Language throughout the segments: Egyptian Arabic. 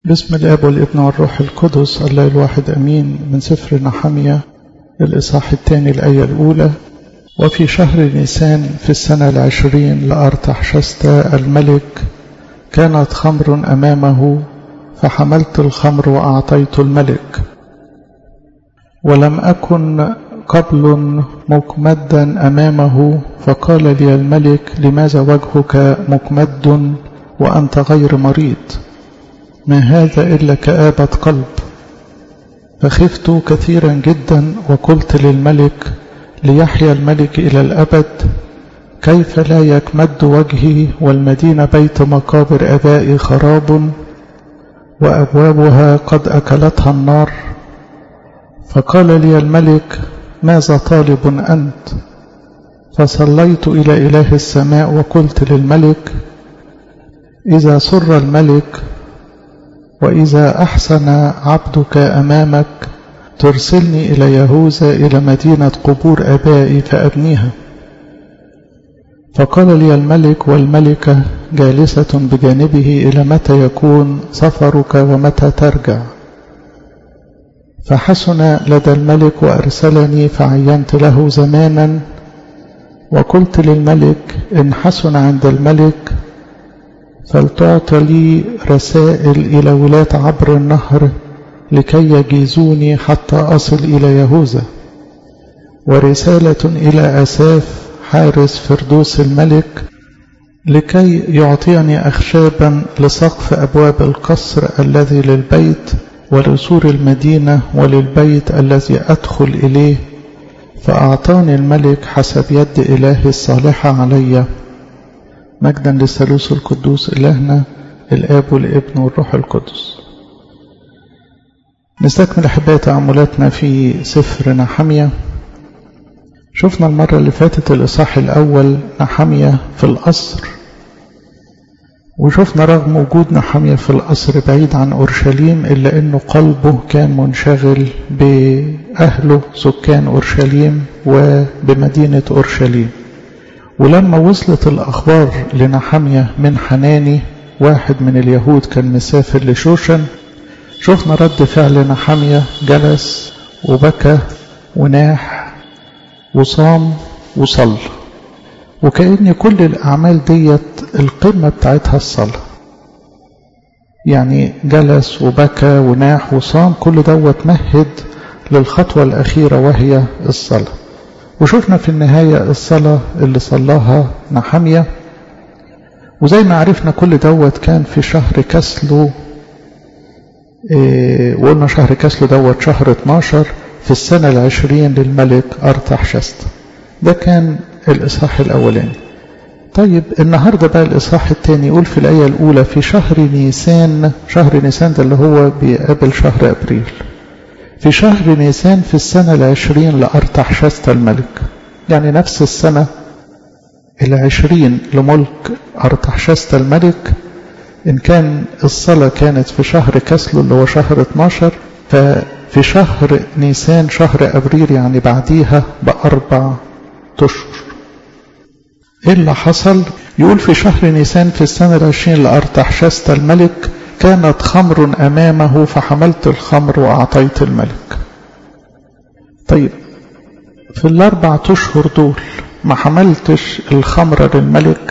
بسم الاب والابن والروح القدس الله الواحد امين من سفر نحمية الاصحاح الثاني الايه الاولى وفي شهر نيسان في السنه العشرين لارتحشستا الملك كانت خمر امامه فحملت الخمر واعطيت الملك ولم اكن قبل مكمدا امامه فقال لي الملك لماذا وجهك مكمد وانت غير مريض ما هذا إلا كآبة قلب فخفت كثيرا جدا وقلت للملك ليحيا الملك إلى الأبد كيف لا يكمد وجهي والمدينة بيت مقابر أبائي خراب وأبوابها قد أكلتها النار فقال لي الملك ماذا طالب أنت فصليت إلى إله السماء وقلت للملك إذا سر الملك وإذا أحسن عبدك أمامك ترسلني إلى يهوذا إلى مدينة قبور أبائي فأبنيها فقال لي الملك والملكة جالسة بجانبه إلى متى يكون سفرك ومتى ترجع فحسن لدى الملك وأرسلني فعينت له زمانا وقلت للملك إن حسن عند الملك فلتعطى لي رسائل إلى ولاة عبر النهر لكي يجيزوني حتى أصل إلى يهوذا ورسالة إلى أساف حارس فردوس الملك لكي يعطيني أخشابا لسقف أبواب القصر الذي للبيت ولسور المدينة وللبيت الذي أدخل إليه فأعطاني الملك حسب يد إلهي الصالحة عليّ مجدا للثالوث القدوس إلهنا الآب والابن والروح القدس نستكمل أحباء تأملاتنا في سفر نحمية شفنا المرة اللي فاتت الإصحاح الأول نحمية في القصر وشفنا رغم وجود نحمية في القصر بعيد عن أورشليم إلا أنه قلبه كان منشغل بأهله سكان أورشليم وبمدينة أورشليم ولما وصلت الأخبار لنحمية من حناني واحد من اليهود كان مسافر لشوشن شفنا رد فعل نحمية جلس وبكى وناح وصام وصلى وكأن كل الأعمال ديت القمة بتاعتها الصلاة يعني جلس وبكى وناح وصام كل دوت مهد للخطوة الأخيرة وهي الصلاة وشفنا في النهاية الصلاة اللي صلاها نحمية وزي ما عرفنا كل دوت كان في شهر كسلو إيه وقلنا شهر كسلو دوت شهر 12 في السنة العشرين للملك أرتحشست ده كان الإصحاح الأولاني طيب النهاردة بقى الإصحاح الثاني يقول في الآية الأولى في شهر نيسان شهر نيسان ده اللي هو بيقابل شهر أبريل في شهر نيسان في السنة العشرين لأرتحشست الملك يعني نفس السنة العشرين لملك أرتحشست الملك إن كان الصلاة كانت في شهر كسلو اللي هو شهر 12 ففي شهر نيسان شهر أبريل يعني بعديها بأربع أشهر إيه اللي حصل؟ يقول في شهر نيسان في السنة العشرين لأرتحشست الملك كانت خمر أمامه فحملت الخمر وأعطيت الملك طيب في الأربع أشهر دول ما حملتش الخمر للملك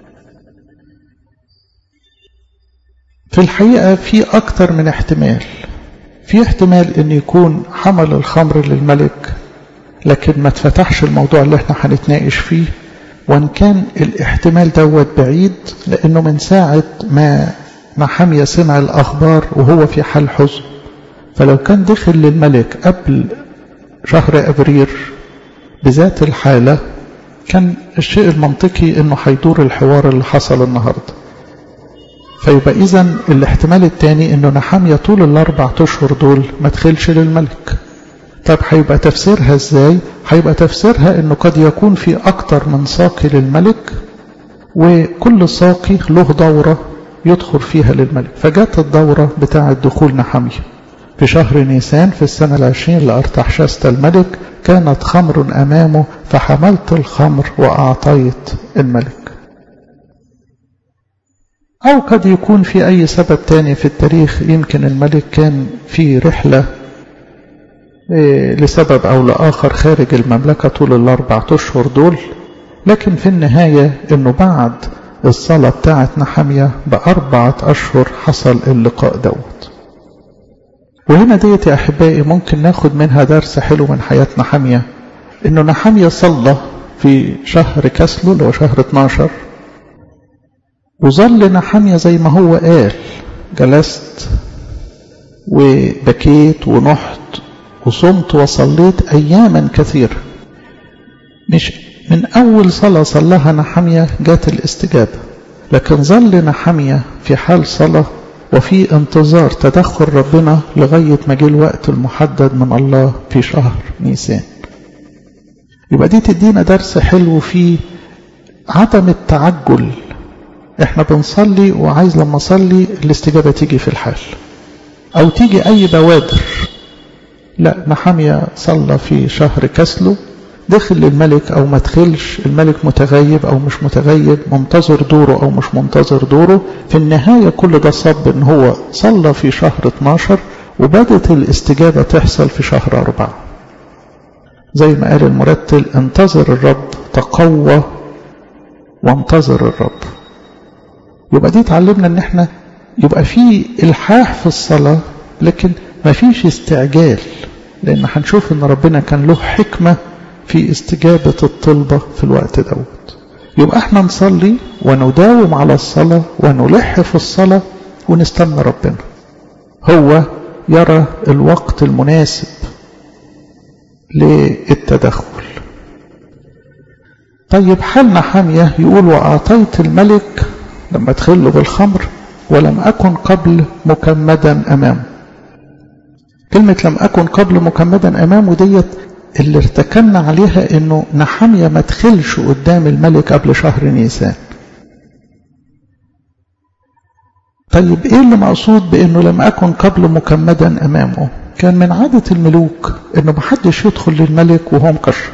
في الحقيقة في أكتر من احتمال في احتمال أن يكون حمل الخمر للملك لكن ما اتفتحش الموضوع اللي احنا هنتناقش فيه وان كان الاحتمال دوت بعيد لأنه من ساعة ما نحمية سمع الأخبار وهو في حال حزن فلو كان دخل للملك قبل شهر أبريل بذات الحالة كان الشيء المنطقي انه هيدور الحوار اللي حصل النهاردة فيبقى اذا الاحتمال الثاني انه نحمية طول الاربع اشهر دول ما دخلش للملك طب هيبقى تفسيرها ازاي هيبقى تفسيرها انه قد يكون في اكتر من ساقي للملك وكل ساقي له دورة يدخل فيها للملك فجت الدورة بتاعة دخول نحمية في شهر نيسان في السنة العشرين لأرتحشست الملك كانت خمر أمامه فحملت الخمر وأعطيت الملك أو قد يكون في أي سبب تاني في التاريخ يمكن الملك كان في رحلة لسبب أو لآخر خارج المملكة طول الأربع أشهر دول لكن في النهاية أنه بعد الصلاة بتاعت نحمية بأربعة أشهر حصل اللقاء دوت وهنا ديت يا أحبائي ممكن ناخد منها درس حلو من حياة نحمية أنه نحمية صلى في شهر كسلو اللي هو شهر 12 وظل نحمية زي ما هو قال جلست وبكيت ونحت وصمت وصليت أياما كثيرة مش من أول صلاة صلاها نحمية جات الاستجابة لكن ظل نحمية في حال صلاة وفي انتظار تدخل ربنا لغاية ما جه الوقت المحدد من الله في شهر نيسان يبقى دي تدينا درس حلو في عدم التعجل احنا بنصلي وعايز لما اصلي الاستجابة تيجي في الحال او تيجي اي بوادر لا نحمية صلى في شهر كسله دخل للملك او ما دخلش الملك متغيب او مش متغيب منتظر دوره او مش منتظر دوره في النهاية كل ده صب ان هو صلى في شهر 12 وبدت الاستجابة تحصل في شهر أربعة زي ما قال المرتل انتظر الرب تقوى وانتظر الرب يبقى دي تعلمنا ان احنا يبقى في الحاح في الصلاة لكن ما فيش استعجال لان هنشوف ان ربنا كان له حكمة في استجابة الطلبة في الوقت دوت يبقى احنا نصلي ونداوم على الصلاة ونلح في الصلاة ونستنى ربنا هو يرى الوقت المناسب للتدخل طيب حالنا حامية يقول وأعطيت الملك لما تخله بالخمر ولم أكن قبل مكمدا أمامه كلمة لم أكن قبل مكمدا أمامه ديت اللي ارتكلنا عليها انه نحمية ما تخلش قدام الملك قبل شهر نيسان طيب ايه اللي مقصود بانه لم اكن قبل مكمدا امامه كان من عادة الملوك انه محدش يدخل للملك وهو مكشر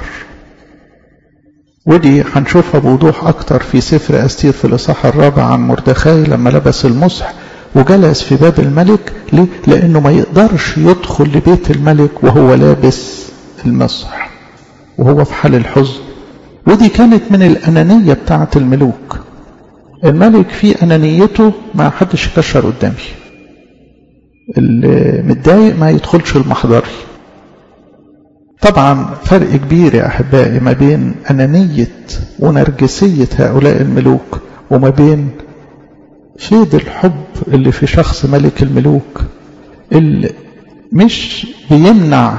ودي هنشوفها بوضوح اكتر في سفر استير في الاصحاح الرابع عن مردخاي لما لبس المصح وجلس في باب الملك ليه؟ لانه ما يقدرش يدخل لبيت الملك وهو لابس المصح وهو في حال الحزن ودي كانت من الأنانية بتاعة الملوك الملك في أنانيته ما حدش يكشر قدامي اللي متضايق ما يدخلش المحضر طبعا فرق كبير يا أحبائي ما بين أنانية ونرجسية هؤلاء الملوك وما بين فيض الحب اللي في شخص ملك الملوك اللي مش بيمنع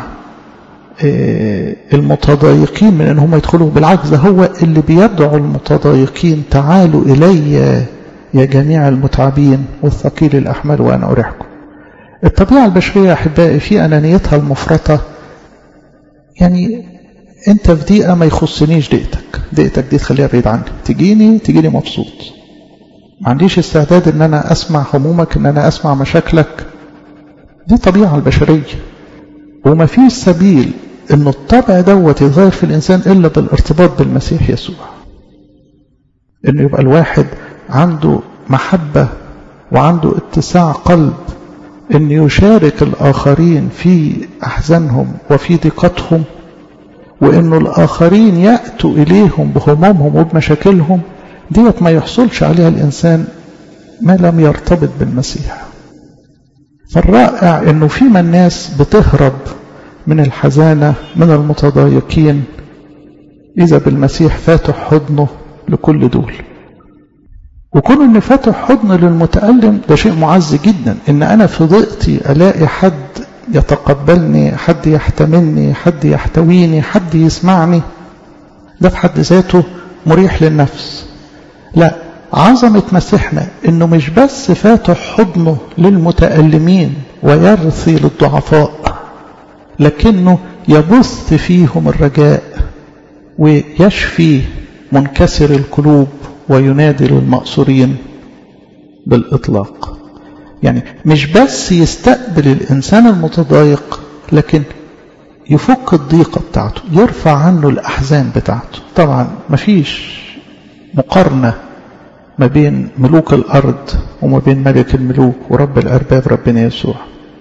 المتضايقين من ان هم يدخلوا بالعكس ده هو اللي بيدعو المتضايقين تعالوا الي يا جميع المتعبين والثقيل الاحمال وانا اريحكم الطبيعه البشريه يا احبائي في انانيتها المفرطه يعني انت في دقيقه ما يخصنيش دقيقتك دقيقتك دي تخليها بعيد عني تجيني تجيني مبسوط ما عنديش استعداد ان انا اسمع همومك ان انا اسمع مشاكلك دي طبيعه البشريه وما فيش سبيل ان الطبع دوت يتغير في الانسان الا بالارتباط بالمسيح يسوع انه يبقى الواحد عنده محبة وعنده اتساع قلب ان يشارك الاخرين في احزانهم وفي ضيقتهم وانه الاخرين يأتوا اليهم بهمومهم وبمشاكلهم ديت ما يحصلش عليها الانسان ما لم يرتبط بالمسيح فالرائع انه فيما الناس بتهرب من الحزانة من المتضايقين إذا بالمسيح فاتح حضنه لكل دول وكون ان فاتح حضن للمتألم ده شيء معز جدا ان انا في ضيقتي الاقي حد يتقبلني حد يحتملني حد يحتويني حد يسمعني ده في حد ذاته مريح للنفس لا عظمة مسيحنا انه مش بس فاتح حضنه للمتألمين ويرثي للضعفاء لكنه يبث فيهم الرجاء ويشفي منكسر القلوب وينادي للمأسورين بالإطلاق يعني مش بس يستقبل الإنسان المتضايق لكن يفك الضيقة بتاعته يرفع عنه الأحزان بتاعته طبعا مفيش مقارنة ما بين ملوك الأرض وما بين ملك الملوك ورب الأرباب ربنا يسوع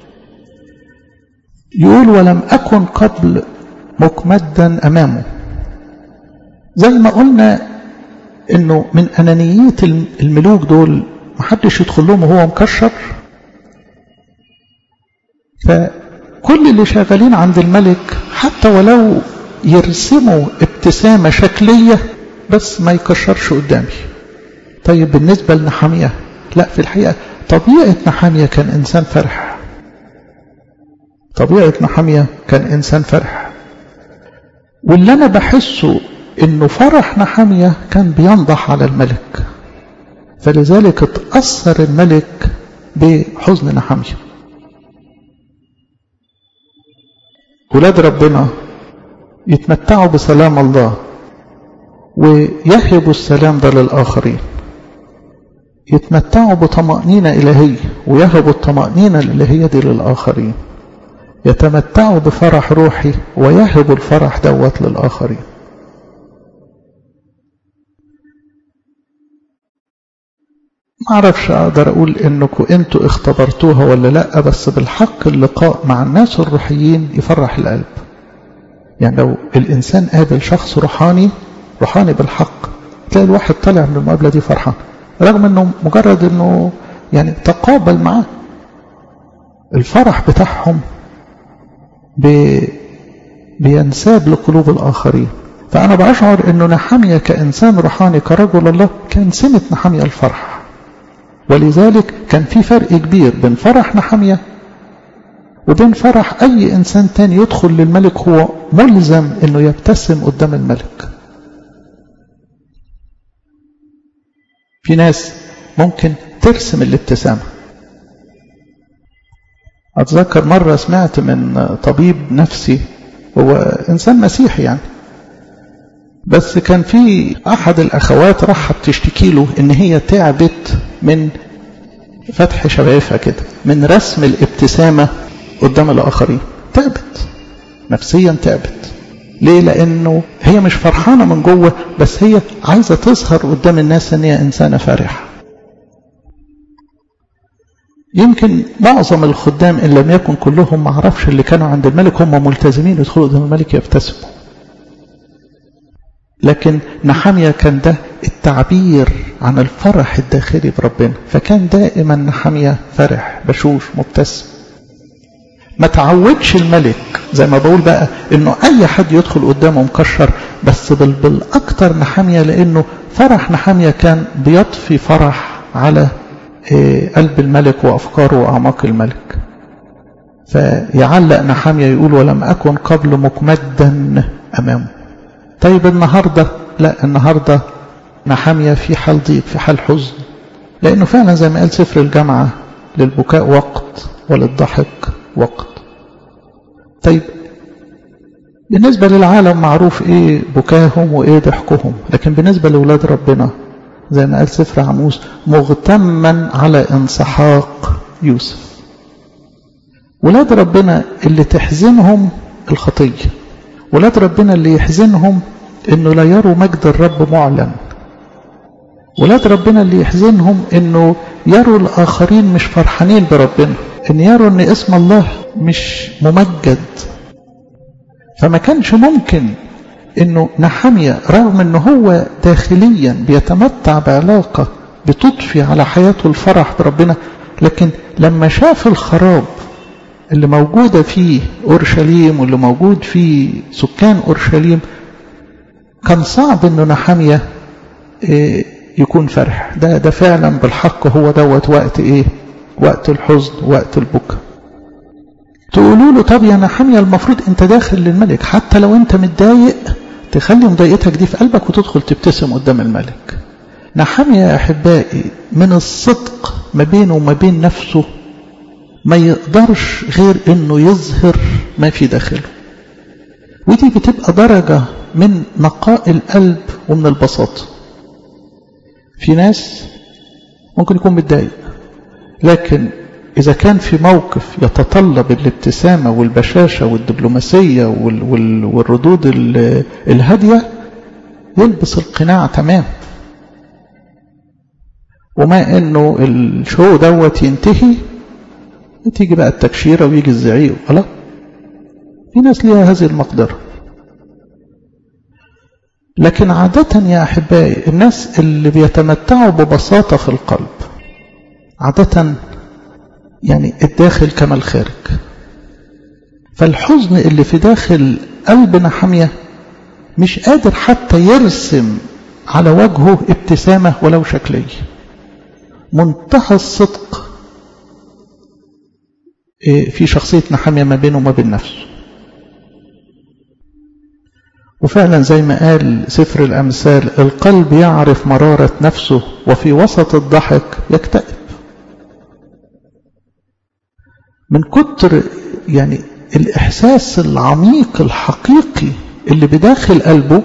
يقول ولم أكن قبل مكمدا أمامه زي ما قلنا انه من انانية الملوك دول محدش يدخل لهم وهو مكشر فكل اللي شغالين عند الملك حتى ولو يرسموا ابتسامة شكلية بس ما يكشرش قدامي طيب بالنسبة لنحامية لا في الحقيقة طبيعة نحامية كان إنسان فرح طبيعة نحامية كان إنسان فرح واللي أنا بحسه إنه فرح نحامية كان بينضح على الملك فلذلك اتأثر الملك بحزن نحامية ولاد ربنا يتمتعوا بسلام الله ويهبوا السلام ده للآخرين يتمتعوا بطمأنينة إلهية ويهبوا الطمأنينة الإلهية دي للآخرين يتمتعوا بفرح روحي ويهبوا الفرح دوت للآخرين ما اعرفش اقدر اقول انكم انتوا اختبرتوها ولا لا بس بالحق اللقاء مع الناس الروحيين يفرح القلب يعني لو الانسان قابل شخص روحاني روحاني بالحق تلاقي الواحد طالع من المقابله دي فرحان رغم انه مجرد انه يعني تقابل معاه الفرح بتاعهم بي بينساب لقلوب الاخرين فانا بشعر انه نحمية كانسان روحاني كرجل الله كان سمة نحمية الفرح ولذلك كان في فرق كبير بين فرح نحمية وبين فرح أي إنسان تاني يدخل للملك هو ملزم أنه يبتسم قدام الملك في ناس ممكن ترسم الابتسامة أتذكر مرة سمعت من طبيب نفسي هو إنسان مسيحي يعني بس كان في أحد الأخوات راح تشتكي له إن هي تعبت من فتح شفايفها كده من رسم الابتسامة قدام الآخرين تعبت نفسيا تعبت ليه لأنه هي مش فرحانة من جوه بس هي عايزة تظهر قدام الناس إن هي إنسانة فرحة يمكن معظم الخدام إن لم يكن كلهم معرفش اللي كانوا عند الملك هم ملتزمين يدخلوا قدام الملك يبتسموا لكن نحامية كان ده التعبير عن الفرح الداخلي بربنا فكان دائما نحامية فرح بشوش مبتسم ما تعودش الملك زي ما بقول بقى انه اي حد يدخل قدامه مكشر بس بالاكتر نحامية لانه فرح نحامية كان بيطفي فرح على قلب الملك وافكاره واعماق الملك فيعلق نحامية يقول ولم اكن قبل مكمدا امامه طيب النهاردة لا النهاردة نحامية في حال ضيق في حال حزن لأنه فعلا زي ما قال سفر الجامعة للبكاء وقت وللضحك وقت طيب بالنسبة للعالم معروف ايه بكاهم وايه ضحكهم لكن بالنسبة لأولاد ربنا زي ما قال سفر عموس مغتما على انسحاق يوسف ولاد ربنا اللي تحزنهم الخطيه ولاد ربنا اللي يحزنهم انه لا يروا مجد الرب معلن ولاد ربنا اللي يحزنهم انه يروا الاخرين مش فرحانين بربنا ان يروا ان اسم الله مش ممجد فما كانش ممكن انه نحمية رغم انه هو داخليا بيتمتع بعلاقة بتضفي على حياته الفرح بربنا لكن لما شاف الخراب اللي موجودة فيه أورشليم واللي موجود فيه سكان أورشليم كان صعب أنه نحمية إيه يكون فرح ده ده فعلا بالحق هو دوت وقت إيه وقت الحزن وقت البكاء تقولوا له طب يا نحمية المفروض أنت داخل للملك حتى لو أنت متضايق تخلي مضايقتك دي في قلبك وتدخل تبتسم قدام الملك نحمية يا أحبائي من الصدق ما بينه وما بين نفسه ما يقدرش غير انه يظهر ما في داخله ودي بتبقى درجة من نقاء القلب ومن البساطة في ناس ممكن يكون متضايق لكن إذا كان في موقف يتطلب الابتسامة والبشاشة والدبلوماسية وال وال والردود الهادية يلبس القناع تمام وما انه الشو دوت ينتهي تيجي بقى التكشيره ويجي الزعيق خلاص في ناس ليها هذه المقدره لكن عادة يا أحبائي الناس اللي بيتمتعوا ببساطة في القلب عادة يعني الداخل كما الخارج فالحزن اللي في داخل قلبنا حامية مش قادر حتى يرسم على وجهه ابتسامة ولو شكلية منتهى الصدق في شخصية نحامية ما بينه وما بين نفسه وفعلا زي ما قال سفر الأمثال القلب يعرف مرارة نفسه وفي وسط الضحك يكتئب من كتر يعني الإحساس العميق الحقيقي اللي بداخل قلبه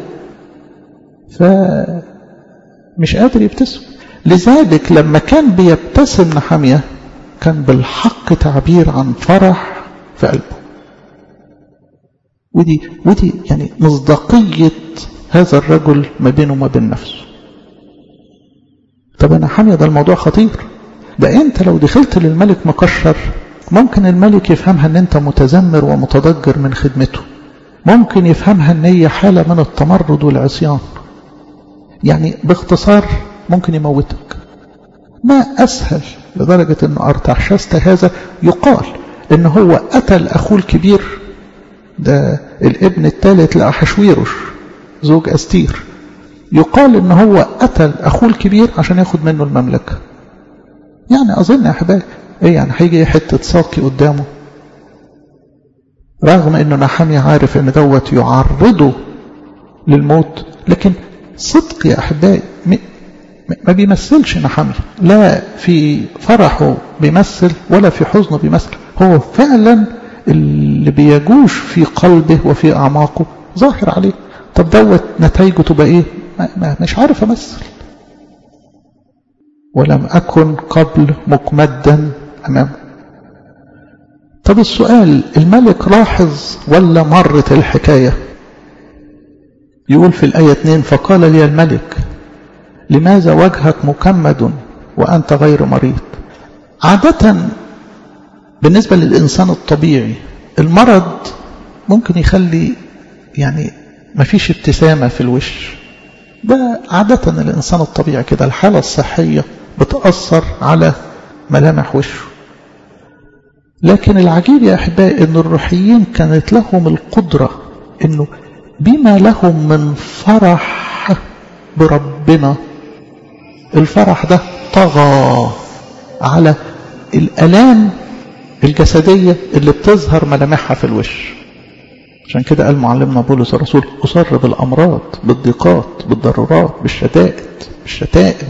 فمش قادر يبتسم لذلك لما كان بيبتسم نحمية كان بالحق تعبير عن فرح في قلبه ودي ودي يعني مصداقية هذا الرجل ما بينه وما بين نفسه طب أنا حامية ده الموضوع خطير ده أنت لو دخلت للملك مكشر ممكن الملك يفهمها أن أنت متذمر ومتضجر من خدمته ممكن يفهمها أن هي حالة من التمرد والعصيان يعني باختصار ممكن يموتك ما أسهل لدرجة أنه أرتحشست هذا يقال أنه هو قتل أخوه الكبير ده الابن الثالث لأحشويروش زوج أستير يقال ان هو قتل اخوه الكبير عشان ياخد منه المملكة يعني اظن يا احبائي ايه يعني هيجي حتة ساقي قدامه رغم انه نحامي عارف ان دوت يعرضه للموت لكن صدق يا احبائي ما بيمثلش نحامي لا في فرحه بيمثل ولا في حزنه بيمثل هو فعلا اللي بيجوش في قلبه وفي اعماقه ظاهر عليه طب دوت نتائجه تبقى ايه ما مش عارف امثل ولم اكن قبل مكمدا امامه طب السؤال الملك لاحظ ولا مرت الحكايه يقول في الايه 2 فقال لي الملك لماذا وجهك مكمد وانت غير مريض عاده بالنسبه للانسان الطبيعي المرض ممكن يخلي يعني ما فيش ابتسامة في الوش ده عادة الإنسان الطبيعي كده الحالة الصحية بتأثر على ملامح وشه لكن العجيب يا أحبائي أن الروحيين كانت لهم القدرة أنه بما لهم من فرح بربنا الفرح ده طغى على الألام الجسدية اللي بتظهر ملامحها في الوش عشان كده قال معلمنا بولس الرسول أصر بالأمراض بالضيقات بالضرورات بالشدائد بالشتائم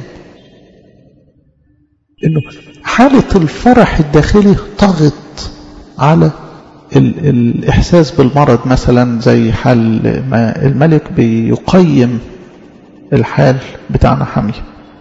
إنه حالة الفرح الداخلي طغت على ال الإحساس بالمرض مثلا زي حال ما الملك بيقيم الحال بتاعنا حمية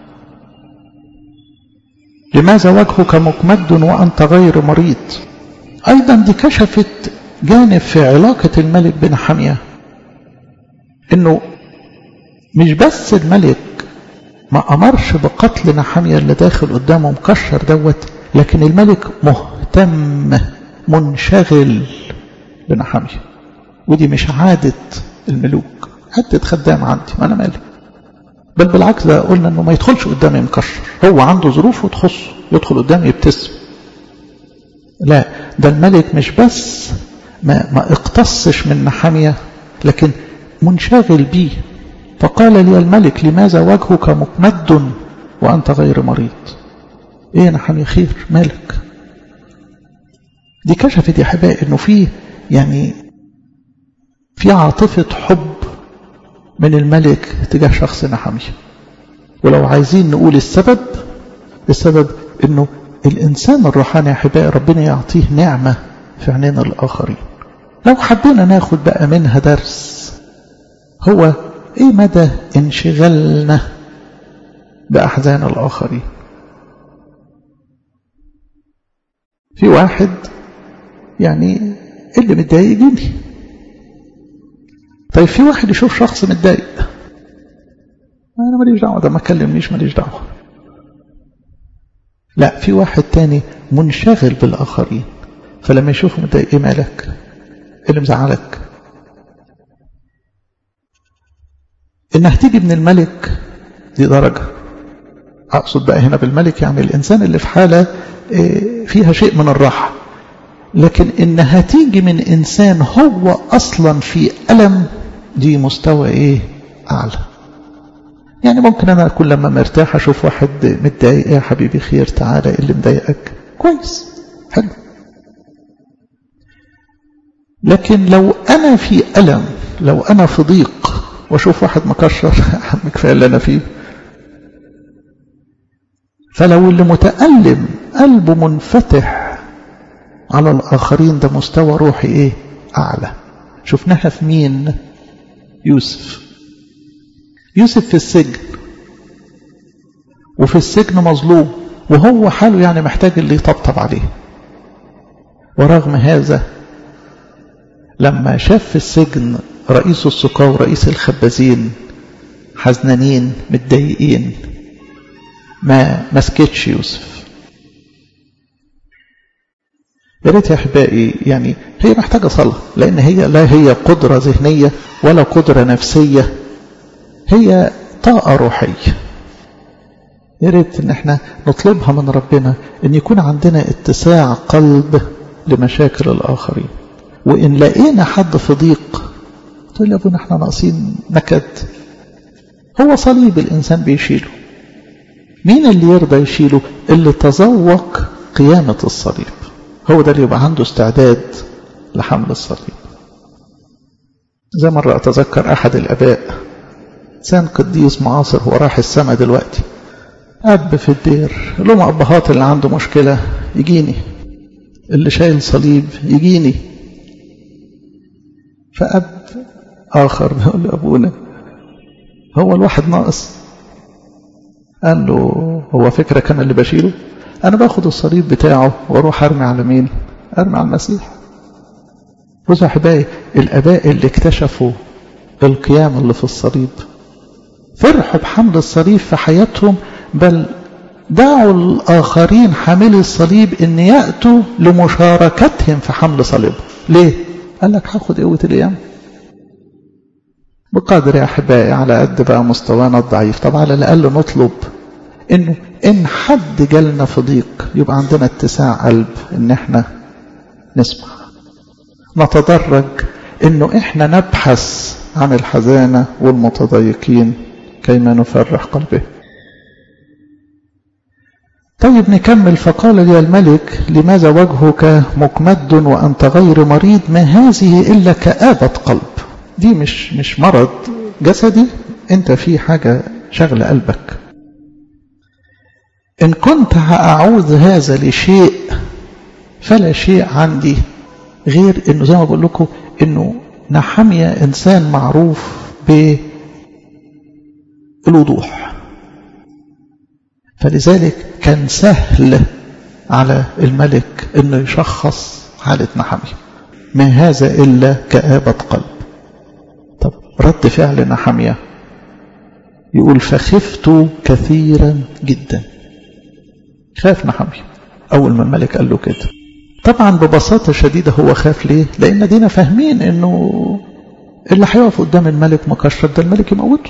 لماذا وجهك مكمد وأنت غير مريض أيضا دي كشفت جانب في علاقة الملك بن حمية انه مش بس الملك ما امرش بقتل نحمية اللي داخل قدامه مكشر دوت لكن الملك مهتم منشغل بنحمية ودي مش عادة الملوك عادة خدام عندي ما انا مالك بل بالعكس ده قلنا انه ما يدخلش قدامي مكشر هو عنده ظروفه تخصه يدخل قدامي يبتسم لا ده الملك مش بس ما, ما اقتصش من نحمية لكن منشغل بيه فقال لي الملك لماذا وجهك مكمد وأنت غير مريض ايه نحمية خير مالك دي كشفت يا حبايبي انه في يعني في عاطفة حب من الملك تجاه شخص نحمية ولو عايزين نقول السبب السبب انه الانسان الروحاني يا حبايبي ربنا يعطيه نعمة في عينين الآخرين لو حبينا ناخد بقى منها درس هو ايه مدى انشغالنا بأحزان الآخرين في واحد يعني اللي متضايق يجيني طيب في واحد يشوف شخص متضايق انا ماليش دعوه ده ما كلمنيش ماليش دعوه لا في واحد تاني منشغل بالآخرين فلما يشوفه متضايق ايه مالك ايه اللي مزعلك انها تيجي من الملك دي درجة اقصد بقى هنا بالملك يعني الانسان اللي في حالة فيها شيء من الراحة لكن انها تيجي من انسان هو اصلا في ألم دي مستوى ايه اعلى يعني ممكن انا اكون لما مرتاح اشوف واحد متضايق يا حبيبي خير تعالى ايه اللي مضايقك كويس حلو لكن لو انا في ألم لو انا في ضيق واشوف واحد مكشر عم كفايه اللي انا فيه فلو اللي متألم قلبه منفتح على الآخرين ده مستوى روحي إيه أعلى شفناها في مين يوسف يوسف في السجن وفي السجن مظلوم وهو حاله يعني محتاج اللي يطبطب عليه ورغم هذا لما شاف في السجن رئيس السقاة ورئيس الخبازين حزنانين متضايقين ما مسكتش يوسف يا ريت يا احبائي يعني هي محتاجه صلاه لان هي لا هي قدره ذهنيه ولا قدره نفسيه هي طاقه روحيه يا ريت ان احنا نطلبها من ربنا ان يكون عندنا اتساع قلب لمشاكل الاخرين وان لقينا حد في ضيق تقول يا ابونا احنا ناقصين نكد هو صليب الانسان بيشيله مين اللي يرضى يشيله اللي تذوق قيامة الصليب هو ده اللي يبقى عنده استعداد لحمل الصليب زي مرة أتذكر أحد الأباء إنسان قديس معاصر هو راح السماء دلوقتي أب في الدير لهم أبهات اللي عنده مشكلة يجيني اللي شايل صليب يجيني فأب آخر بيقول لأبونا هو الواحد ناقص قال له هو فكرك أنا اللي بشيله أنا باخد الصليب بتاعه وأروح أرمي على مين أرمي على المسيح بصوا أحبائي الآباء اللي اكتشفوا القيام اللي في الصليب فرحوا بحمل الصليب في حياتهم بل دعوا الآخرين حاملي الصليب أن يأتوا لمشاركتهم في حمل صليبه ليه؟ قال لك هاخد قوة الأيام بقدر يا أحبائي على قد بقى مستوانا الضعيف طبعا على الأقل نطلب إنه إن حد جالنا في ضيق يبقى عندنا اتساع قلب إن إحنا نسمع نتدرج إنه إحنا نبحث عن الحزانة والمتضايقين كيما نفرح قلبه طيب نكمل فقال لي الملك لماذا وجهك مكمد وأنت غير مريض ما هذه إلا كآبة قلب دي مش مش مرض جسدي انت في حاجة شغل قلبك إن كنت هأعوذ هذا لشيء فلا شيء عندي غير إنه زي ما بقول لكم إنه نحمية إنسان معروف بالوضوح فلذلك كان سهل على الملك إنه يشخص حالة نحمية ما هذا إلا كآبة قلب طب رد فعل نحمية يقول فخفت كثيرا جدا خاف نحمية أول ما الملك قال له كده طبعا ببساطة شديدة هو خاف ليه لأن دينا فاهمين أنه اللي هيقف قدام الملك مكشر ده الملك يموته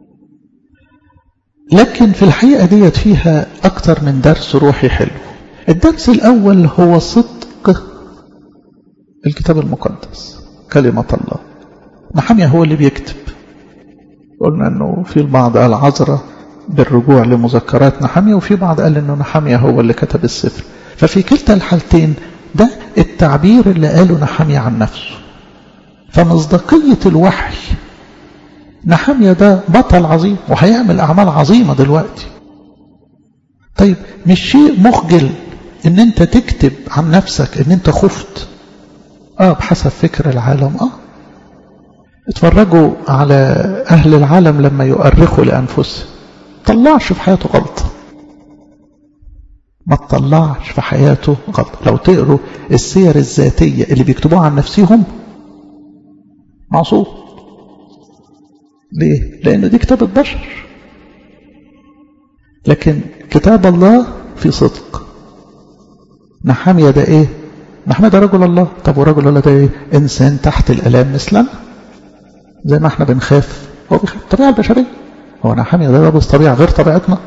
لكن في الحقيقة ديت فيها أكتر من درس روحي حلو الدرس الأول هو صدق الكتاب المقدس كلمة الله نحمية هو اللي بيكتب قلنا أنه في البعض قال عذرة بالرجوع لمذكرات نحمية وفي بعض قال أنه نحمية هو اللي كتب السفر ففي كلتا الحالتين ده التعبير اللي قاله نحمية عن نفسه فمصداقية الوحي نحمية ده بطل عظيم وهيعمل أعمال عظيمة دلوقتي طيب مش شيء مخجل ان انت تكتب عن نفسك ان انت خفت اه بحسب فكر العالم اه اتفرجوا على اهل العالم لما يؤرخوا لانفسهم طلعش في حياته غلطه ما تطلعش في حياته غلطه لو تقروا السير الذاتيه اللي بيكتبوها عن نفسهم معصوم ليه لان دي كتابه بشر لكن كتاب الله في صدق نحامية ده ايه نحامية ده رجل الله طب ورجل الله ده ايه انسان تحت الالام مثلنا زي ما احنا بنخاف هو بيخاف الطبيعة البشرية هو نحامية ده لابس طبيعة غير طبيعتنا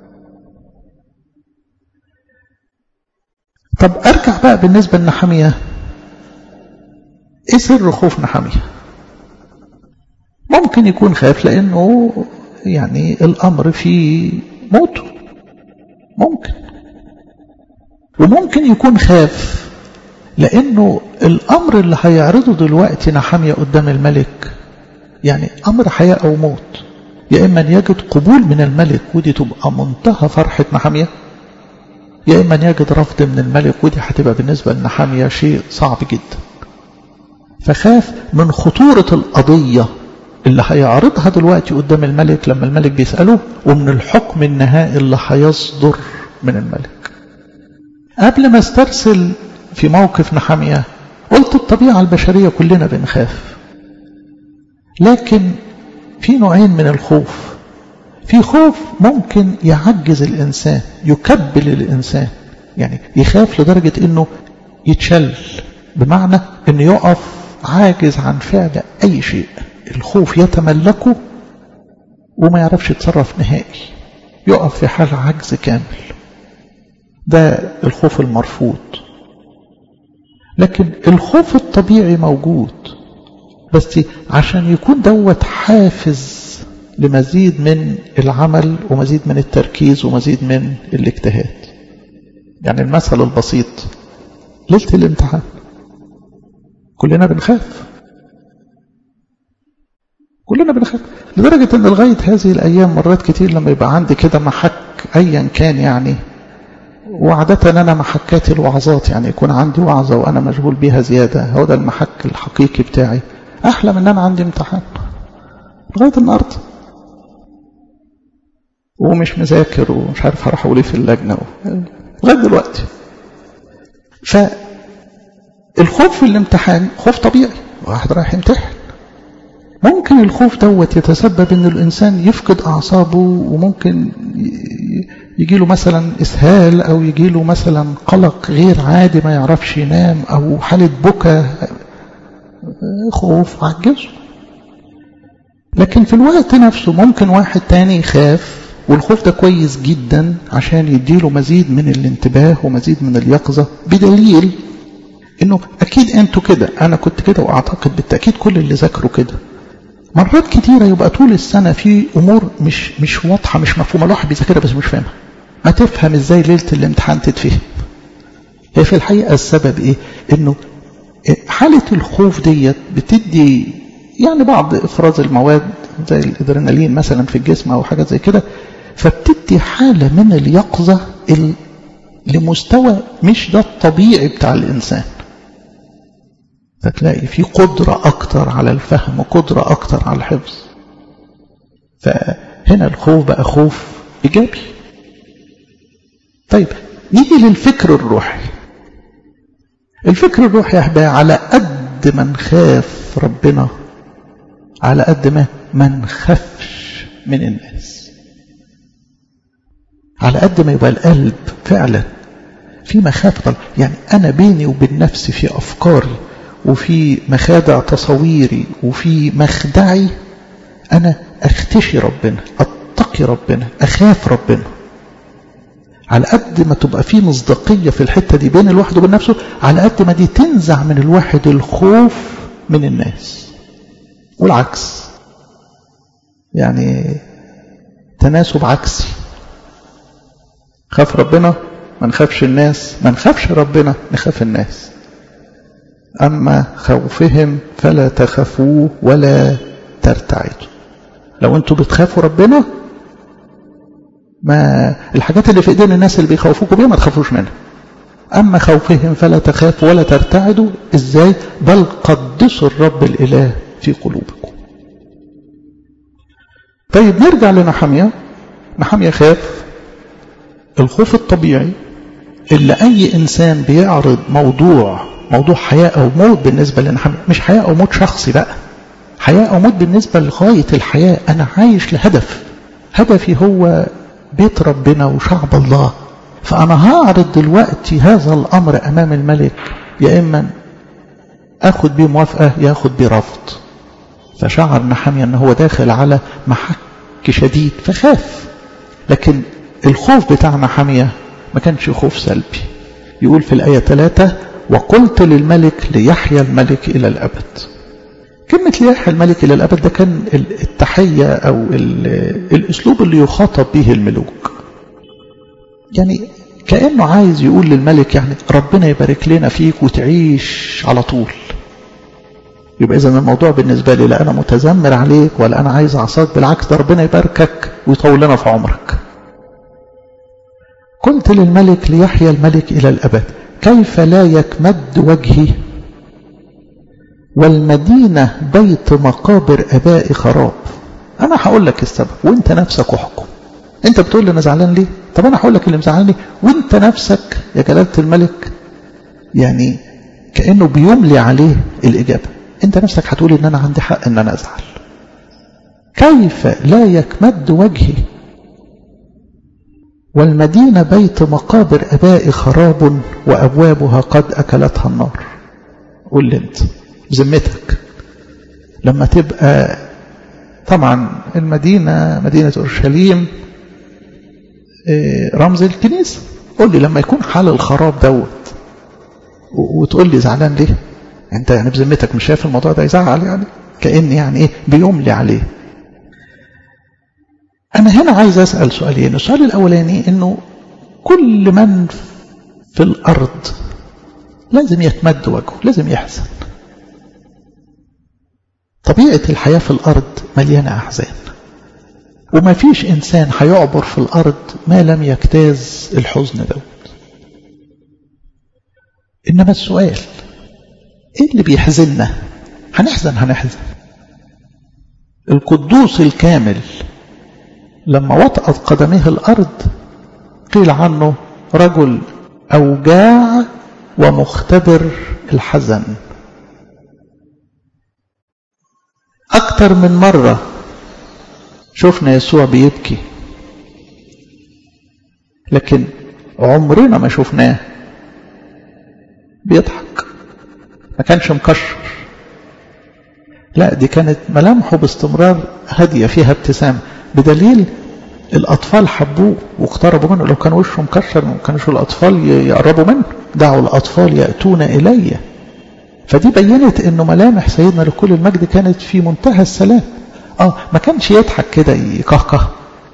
طب ارجع بقى بالنسبة لنحامية ايه سر خوف نحامية ممكن يكون خايف لانه يعني الامر فيه موته ممكن وممكن يكون خاف لانه الامر اللي هيعرضه دلوقتي نحامية قدام الملك يعني امر حياة او موت يا اما يجد قبول من الملك ودي تبقى منتهى فرحة نحامية يا اما يجد رفض من الملك ودي هتبقى بالنسبة لنحامية شيء صعب جدا فخاف من خطورة القضية اللي هيعرضها دلوقتي قدام الملك لما الملك بيسأله ومن الحكم النهائي اللي هيصدر من الملك قبل ما استرسل في موقف نحامية قلت الطبيعة البشرية كلنا بنخاف لكن في نوعين من الخوف في خوف ممكن يعجز الإنسان يكبل الإنسان يعني يخاف لدرجة أنه يتشل بمعنى أنه يقف عاجز عن فعل أي شيء الخوف يتملكه وما يعرفش يتصرف نهائي يقف في حال عجز كامل ده الخوف المرفوض لكن الخوف الطبيعي موجود بس عشان يكون دوت حافز لمزيد من العمل ومزيد من التركيز ومزيد من الاجتهاد يعني المثل البسيط ليلة الامتحان كلنا بنخاف كلنا بنخاف لدرجة ان لغاية هذه الايام مرات كتير لما يبقى عندي كده محك ايا كان يعني وعادة انا محكاتي الوعظات يعني يكون عندي وعظة وانا مشغول بيها زيادة هو ده المحك الحقيقي بتاعي احلى من ان انا عندي امتحان لغاية النهاردة ومش مذاكر ومش عارف هروح اقول ايه في اللجنة لغاية دلوقتي فالخوف في الامتحان خوف طبيعي واحد رايح يمتحن ممكن الخوف دوت يتسبب ان الانسان يفقد اعصابه وممكن يجي له مثلا اسهال او يجي له مثلا قلق غير عادي ما يعرفش ينام او حالة بكى خوف عجزه لكن في الوقت نفسه ممكن واحد تاني يخاف والخوف ده كويس جدا عشان يديله مزيد من الانتباه ومزيد من اليقظة بدليل انه اكيد انتوا كده انا كنت كده واعتقد بالتأكيد كل اللي ذاكروا كده مرات كتيرة يبقى طول السنة في امور مش مش واضحة مش مفهومة الواحد بيذاكرها بس مش فاهمها ما تفهم ازاي ليلة الامتحان تتفهم هي في الحقيقة السبب ايه انه حالة الخوف ديت بتدي يعني بعض افراز المواد زي الادرينالين مثلا في الجسم او حاجة زي كده فبتدي حالة من اليقظة لمستوى مش ده الطبيعي بتاع الإنسان فتلاقي في قدرة أكتر على الفهم وقدرة أكتر على الحفظ فهنا الخوف بقى خوف إيجابي طيب نيجي للفكر الروحي الفكر الروحي يا على قد ما نخاف ربنا على قد ما ما نخافش من الناس على قد ما يبقى القلب فعلا في مخافة يعني أنا بيني وبين نفسي في أفكاري وفي مخادع تصويري وفي مخدعي أنا أختشي ربنا أتقي ربنا أخاف ربنا على قد ما تبقى في مصداقية في الحتة دي بين الواحد وبين نفسه على قد ما دي تنزع من الواحد الخوف من الناس والعكس يعني تناسب عكسي خاف ربنا ما نخافش الناس ما نخافش ربنا نخاف الناس أما خوفهم فلا تخافوه ولا ترتعدوا لو انتوا بتخافوا ربنا ما الحاجات اللي في ايدين الناس اللي بيخوفوكوا بيها ما تخافوش منها أما خوفهم فلا تخافوا ولا ترتعدوا إزاي بل قدسوا الرب الإله في قلوبكم طيب نرجع لنحمية نحمية خاف الخوف الطبيعي اللي أي إنسان بيعرض موضوع موضوع حياة أو موت بالنسبة لنحمية مش حياة أو موت شخصي بقى حياة أو موت بالنسبة لغاية الحياة أنا عايش لهدف هدفي هو بيت ربنا وشعب الله فأنا هعرض دلوقتي هذا الأمر أمام الملك يا إما أخد بيه موافقة يا أخد بيه رفض فشعر نحمية أنه هو داخل على محك شديد فخاف لكن الخوف بتاع نحمية ما كانش خوف سلبي يقول في الآية 3 وقلت للملك ليحيى الملك إلى الأبد كلمة ليحيى الملك إلى الأبد ده كان التحية أو الأسلوب اللي يخاطب به الملوك يعني كأنه عايز يقول للملك يعني ربنا يبارك لنا فيك وتعيش على طول يبقى إذا الموضوع بالنسبة لي لا أنا متذمر عليك ولا أنا عايز أعصاك بالعكس ده ربنا يباركك ويطول لنا في عمرك قلت للملك ليحيى الملك إلى الأبد كيف لا يكمد وجهي والمدينة بيت مقابر أبائي خراب أنا هقول لك السبب وانت نفسك احكم انت بتقول لي انا زعلان ليه طب انا هقول لك اللي مزعلني وانت نفسك يا جلالة الملك يعني كأنه بيملي عليه الإجابة انت نفسك هتقول ان انا عندي حق ان انا ازعل كيف لا يكمد وجهي والمدينة بيت مقابر أبائي خراب وأبوابها قد أكلتها النار قول لي انت بذمتك لما تبقى طبعا المدينة مدينة أورشليم رمز الكنيسة قول لي لما يكون حال الخراب دوت وتقول لي زعلان ليه انت يعني بذمتك مش شايف الموضوع ده يزعل يعني كأن يعني ايه بيملي عليه انا هنا عايز اسأل سؤالين السؤال الاولاني انه كل من في الارض لازم يتمد وجهه لازم يحزن طبيعة الحياة في الارض مليانة احزان وما فيش انسان هيعبر في الارض ما لم يجتاز الحزن دوت انما السؤال ايه اللي بيحزننا هنحزن هنحزن القدوس الكامل لما وطأت قدميه الأرض قيل عنه رجل أوجاع ومختبر الحزن أكتر من مرة شفنا يسوع بيبكي لكن عمرنا ما شفناه بيضحك ما كانش مكشر لا دي كانت ملامحه باستمرار هادية فيها ابتسامة بدليل الأطفال حبوه واقتربوا منه لو كان وشه مكشر ما كانش الأطفال يقربوا منه دعوا الأطفال يأتون إلي فدي بينت أنه ملامح سيدنا لكل المجد كانت في منتهى السلام آه ما كانش يضحك كده يكهكه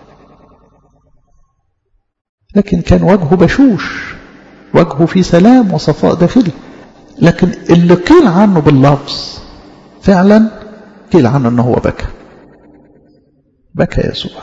لكن كان وجهه بشوش وجهه في سلام وصفاء داخلي لكن اللي قيل عنه باللفظ فعلا قيل عنه انه هو بكى بكى يسوع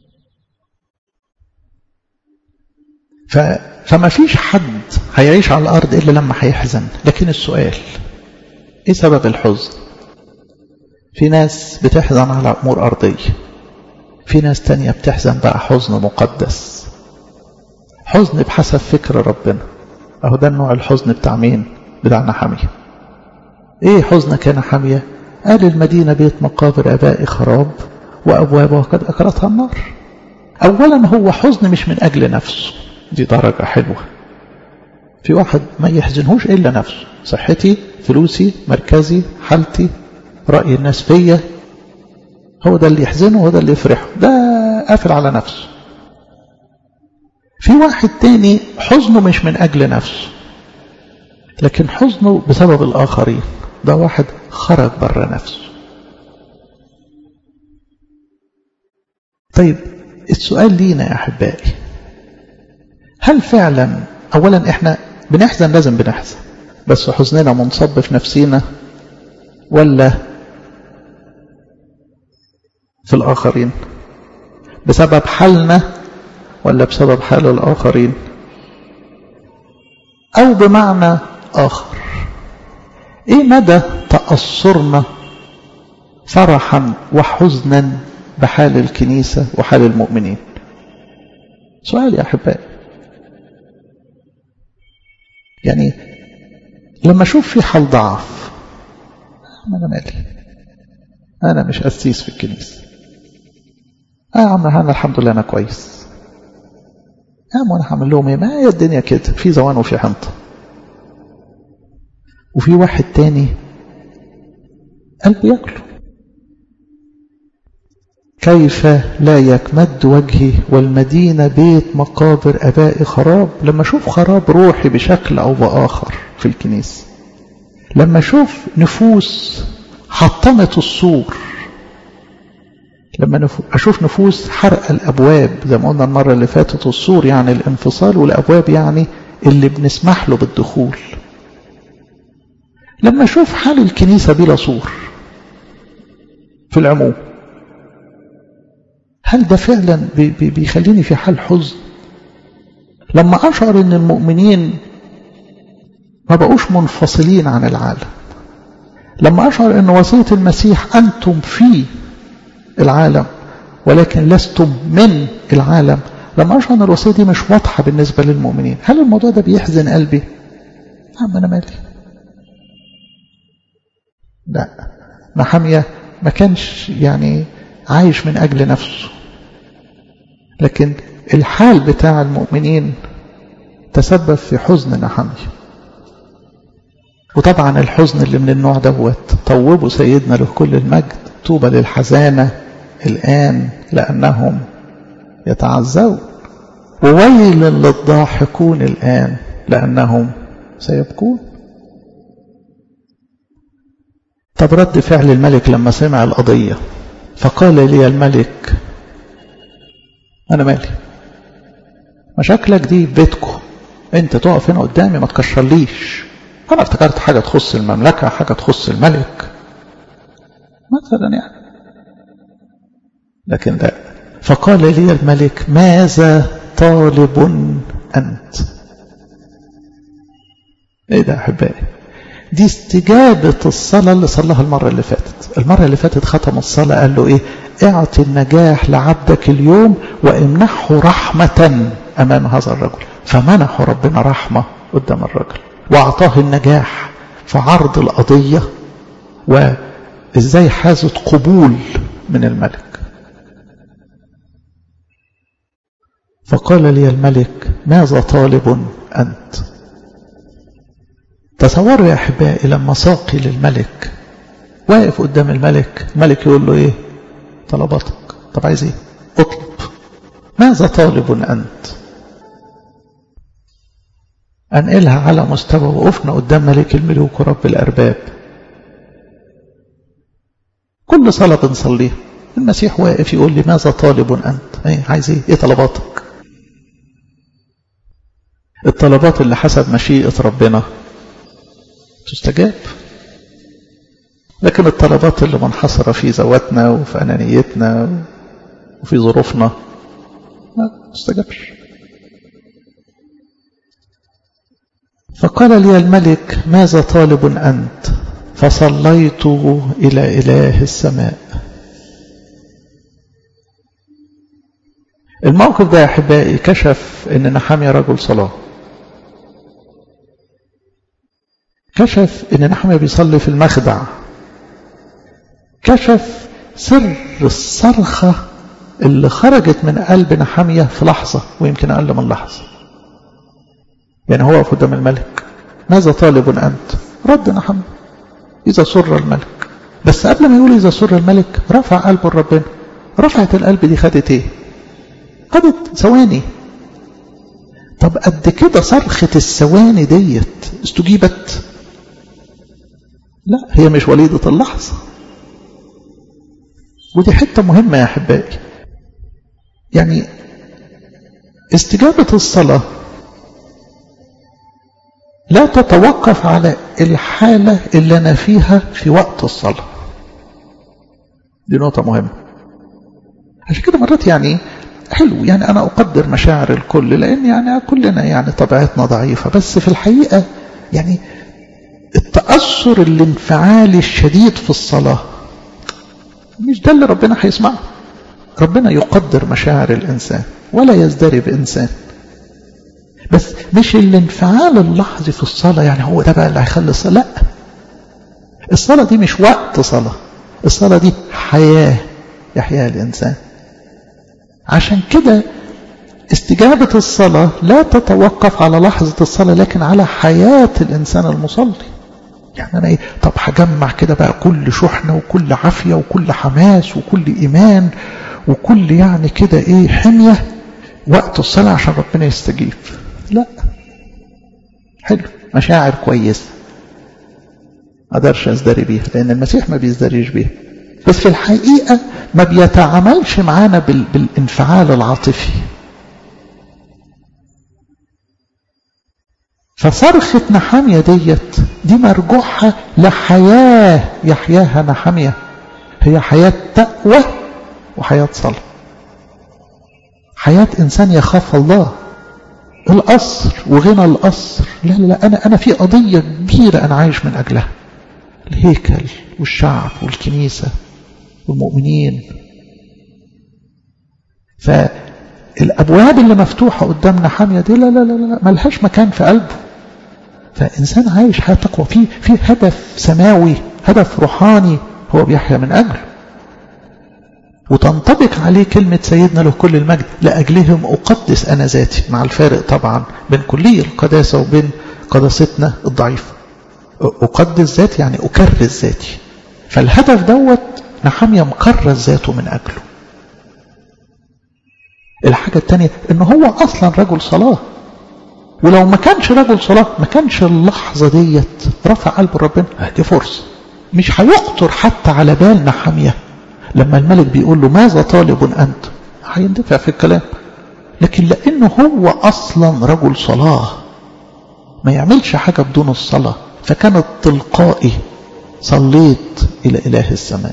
ف... فما فيش حد هيعيش على الارض الا لما هيحزن لكن السؤال ايه سبب الحزن في ناس بتحزن على امور ارضيه في ناس تانية بتحزن بقى حزن مقدس حزن بحسب فكر ربنا اهو ده النوع الحزن بتاع مين بتاع نحمية ايه حزنك يا نحمية قال المدينة بيت مقابر ابائي خراب وابوابها قد اكلتها النار اولا هو حزن مش من اجل نفسه دي درجة حلوة في واحد ما يحزنهوش الا نفسه صحتي فلوسي مركزي حالتي رأي الناس فيا هو ده اللي يحزنه هو ده اللي يفرحه ده قافل على نفسه في واحد تاني حزنه مش من أجل نفسه لكن حزنه بسبب الآخرين ده واحد خرج بره نفسه طيب السؤال لينا يا أحبائي هل فعلا أولا إحنا بنحزن لازم بنحزن بس حزننا منصب في نفسينا ولا في الآخرين بسبب حالنا ولا بسبب حال الآخرين أو بمعنى آخر إيه مدى تأثرنا فرحا وحزنا بحال الكنيسة وحال المؤمنين سؤال يا أحبائي يعني لما أشوف في حال ضعف أنا مالي أنا مش قسيس في الكنيسة آه يا عم أنا الحمد لله أنا كويس قام وانا هعمل لهم ايه ما هي الدنيا كده في زوان وفي حنطة وفي واحد تاني قلبه ياكله كيف لا يكمد وجهي والمدينة بيت مقابر أبائي خراب لما أشوف خراب روحي بشكل أو بآخر في الكنيسة لما أشوف نفوس حطمت السور لما أشوف نفوس حرق الأبواب زي ما قلنا المرة اللي فاتت السور يعني الانفصال والأبواب يعني اللي بنسمح له بالدخول لما أشوف حال الكنيسة بلا سور في العموم هل ده فعلا بيخليني في حال حزن لما أشعر أن المؤمنين ما بقوش منفصلين عن العالم لما أشعر أن وصية المسيح أنتم في العالم ولكن لستم من العالم لما أشعر أن الوصية دي مش واضحة بالنسبة للمؤمنين هل الموضوع ده بيحزن قلبي نعم أنا مالي لا نحمية ما كانش يعني عايش من أجل نفسه لكن الحال بتاع المؤمنين تسبب في حزن نحمية وطبعا الحزن اللي من النوع دوت طوبوا سيدنا له كل المجد طوبى للحزانة الآن لأنهم يتعزون وويل للضاحكون الآن لأنهم سيبكون طب رد فعل الملك لما سمع القضية فقال لي الملك أنا مالي مشاكلك دي بيتكم انت تقف هنا قدامي ما تكشرليش انا افتكرت حاجة تخص المملكة حاجة تخص الملك مثلا يعني لكن لا فقال لي الملك ماذا طالب أنت ايه ده احبائي دي استجابة الصلاة اللي صلاها المرة اللي فاتت المرة اللي فاتت ختم الصلاة قال له ايه اعطي النجاح لعبدك اليوم وامنحه رحمة امام هذا الرجل فمنحه ربنا رحمة قدام الرجل واعطاه النجاح في عرض القضية وازاي حازت قبول من الملك فقال لي الملك ماذا طالب أنت تصوروا يا أحبائي لما ساقي للملك واقف قدام الملك الملك يقول له إيه طلباتك طب عايز إيه اطلب ماذا طالب أنت أنقلها على مستوى وقفنا قدام ملك الملوك ورب الأرباب كل صلاة بنصليها المسيح واقف يقول لي ماذا طالب أنت ايه عايز ايه ايه طلباتك الطلبات اللي حسب مشيئة ربنا تستجاب لكن الطلبات اللي منحصرة في ذواتنا وفي أنانيتنا وفي ظروفنا ما تستجابش فقال لي الملك ماذا طالب أنت فصليت إلى إله السماء الموقف ده يا أحبائي كشف أن نحامي رجل صلاة كشف أن نحامي بيصلي في المخدع كشف سر الصرخة اللي خرجت من قلب نحامية في لحظة ويمكن أقل من لحظة يعني هو قدام الملك ماذا طالب أنت رد نحامية إذا سر الملك بس قبل ما يقول إذا سر الملك رفع قلبه لربنا رفعت القلب دي خدت إيه خدت ثواني طب قد كده صرخة الثواني ديت استجيبت لا هي مش وليدة اللحظة ودي حتة مهمة يا أحبائي يعني استجابة الصلاة لا تتوقف على الحالة اللي أنا فيها في وقت الصلاة دي نقطة مهمة عشان كده مرات يعني حلو يعني أنا أقدر مشاعر الكل لأن يعني كلنا يعني طبيعتنا ضعيفة بس في الحقيقة يعني التأثر الانفعالي الشديد في الصلاة مش ده اللي ربنا هيسمعه ربنا يقدر مشاعر الإنسان ولا يزدري بإنسان بس مش الانفعال اللحظي في الصلاة يعني هو ده بقى اللي هيخلي الصلاة لا الصلاة دي مش وقت صلاة الصلاة دي حياة يحياها الإنسان عشان كده استجابة الصلاة لا تتوقف على لحظة الصلاة لكن على حياة الإنسان المصلي يعني أنا إيه طب هجمع كده بقى كل شحنة وكل عافية وكل حماس وكل إيمان وكل يعني كده إيه حمية وقت الصلاة عشان ربنا يستجيب لا حلو مشاعر كويسة ما اقدرش ازدري بيها لان المسيح ما بيزدريش بيها بس في الحقيقة ما بيتعاملش معانا بال... بالانفعال العاطفي فصرخة نحامية ديت دي مرجوعها لحياة يحياها نحامية هي حياة تقوى وحياة صلاة حياة إنسان يخاف الله القصر وغنى القصر لا لا لا أنا, أنا في قضية كبيرة أنا عايش من أجلها الهيكل والشعب والكنيسة والمؤمنين فالأبواب اللي مفتوحة قدامنا حامية دي لا لا لا لا ملهاش مكان في قلبه فإنسان عايش حياة تقوى فيه في هدف سماوي هدف روحاني هو بيحيا من أجله وتنطبق عليه كلمة سيدنا له كل المجد لأجلهم أقدس أنا ذاتي مع الفارق طبعا بين كلية القداسة وبين قداستنا الضعيفة أقدس ذاتي يعني أكرس ذاتي فالهدف دوت نحمية مكرس ذاته من أجله الحاجة الثانية إن هو أصلا رجل صلاة ولو ما كانش رجل صلاة ما كانش اللحظة ديت رفع قلب ربنا دي فرصة مش هيخطر حتى على بال نحمية لما الملك بيقول له ماذا طالب أنت هيندفع في الكلام لكن لأنه هو أصلا رجل صلاة ما يعملش حاجة بدون الصلاة فكانت تلقائي صليت إلى إله السماء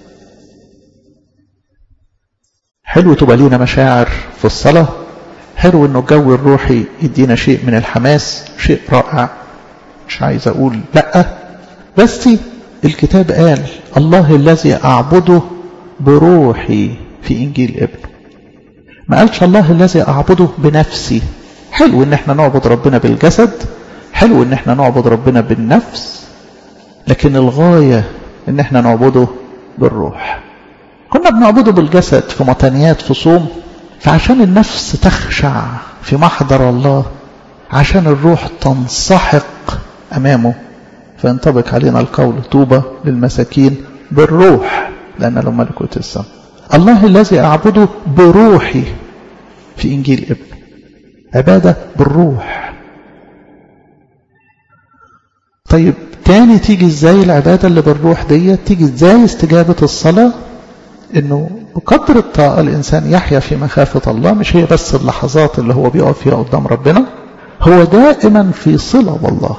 حلو تبقى لينا مشاعر في الصلاة حلو انه الجو الروحي يدينا شيء من الحماس شيء رائع مش عايز اقول لا بس الكتاب قال الله الذي اعبده بروحي في انجيل ابنه ما قالش الله الذي اعبده بنفسي حلو ان احنا نعبد ربنا بالجسد حلو ان احنا نعبد ربنا بالنفس لكن الغاية ان احنا نعبده بالروح كنا بنعبده بالجسد في متنيات في صوم فعشان النفس تخشع في محضر الله عشان الروح تنسحق أمامه فينطبق علينا القول طوبى للمساكين بالروح لأن لهم ملكوت السماء الله الذي أعبده بروحي في إنجيل ابنه عبادة بالروح طيب تاني تيجي ازاي العبادة اللي بالروح دي تيجي ازاي استجابة الصلاة انه بقدر الطاقة الانسان يحيا في مخافة الله مش هي بس اللحظات اللي هو بيقف فيها قدام ربنا هو دائما في صلة بالله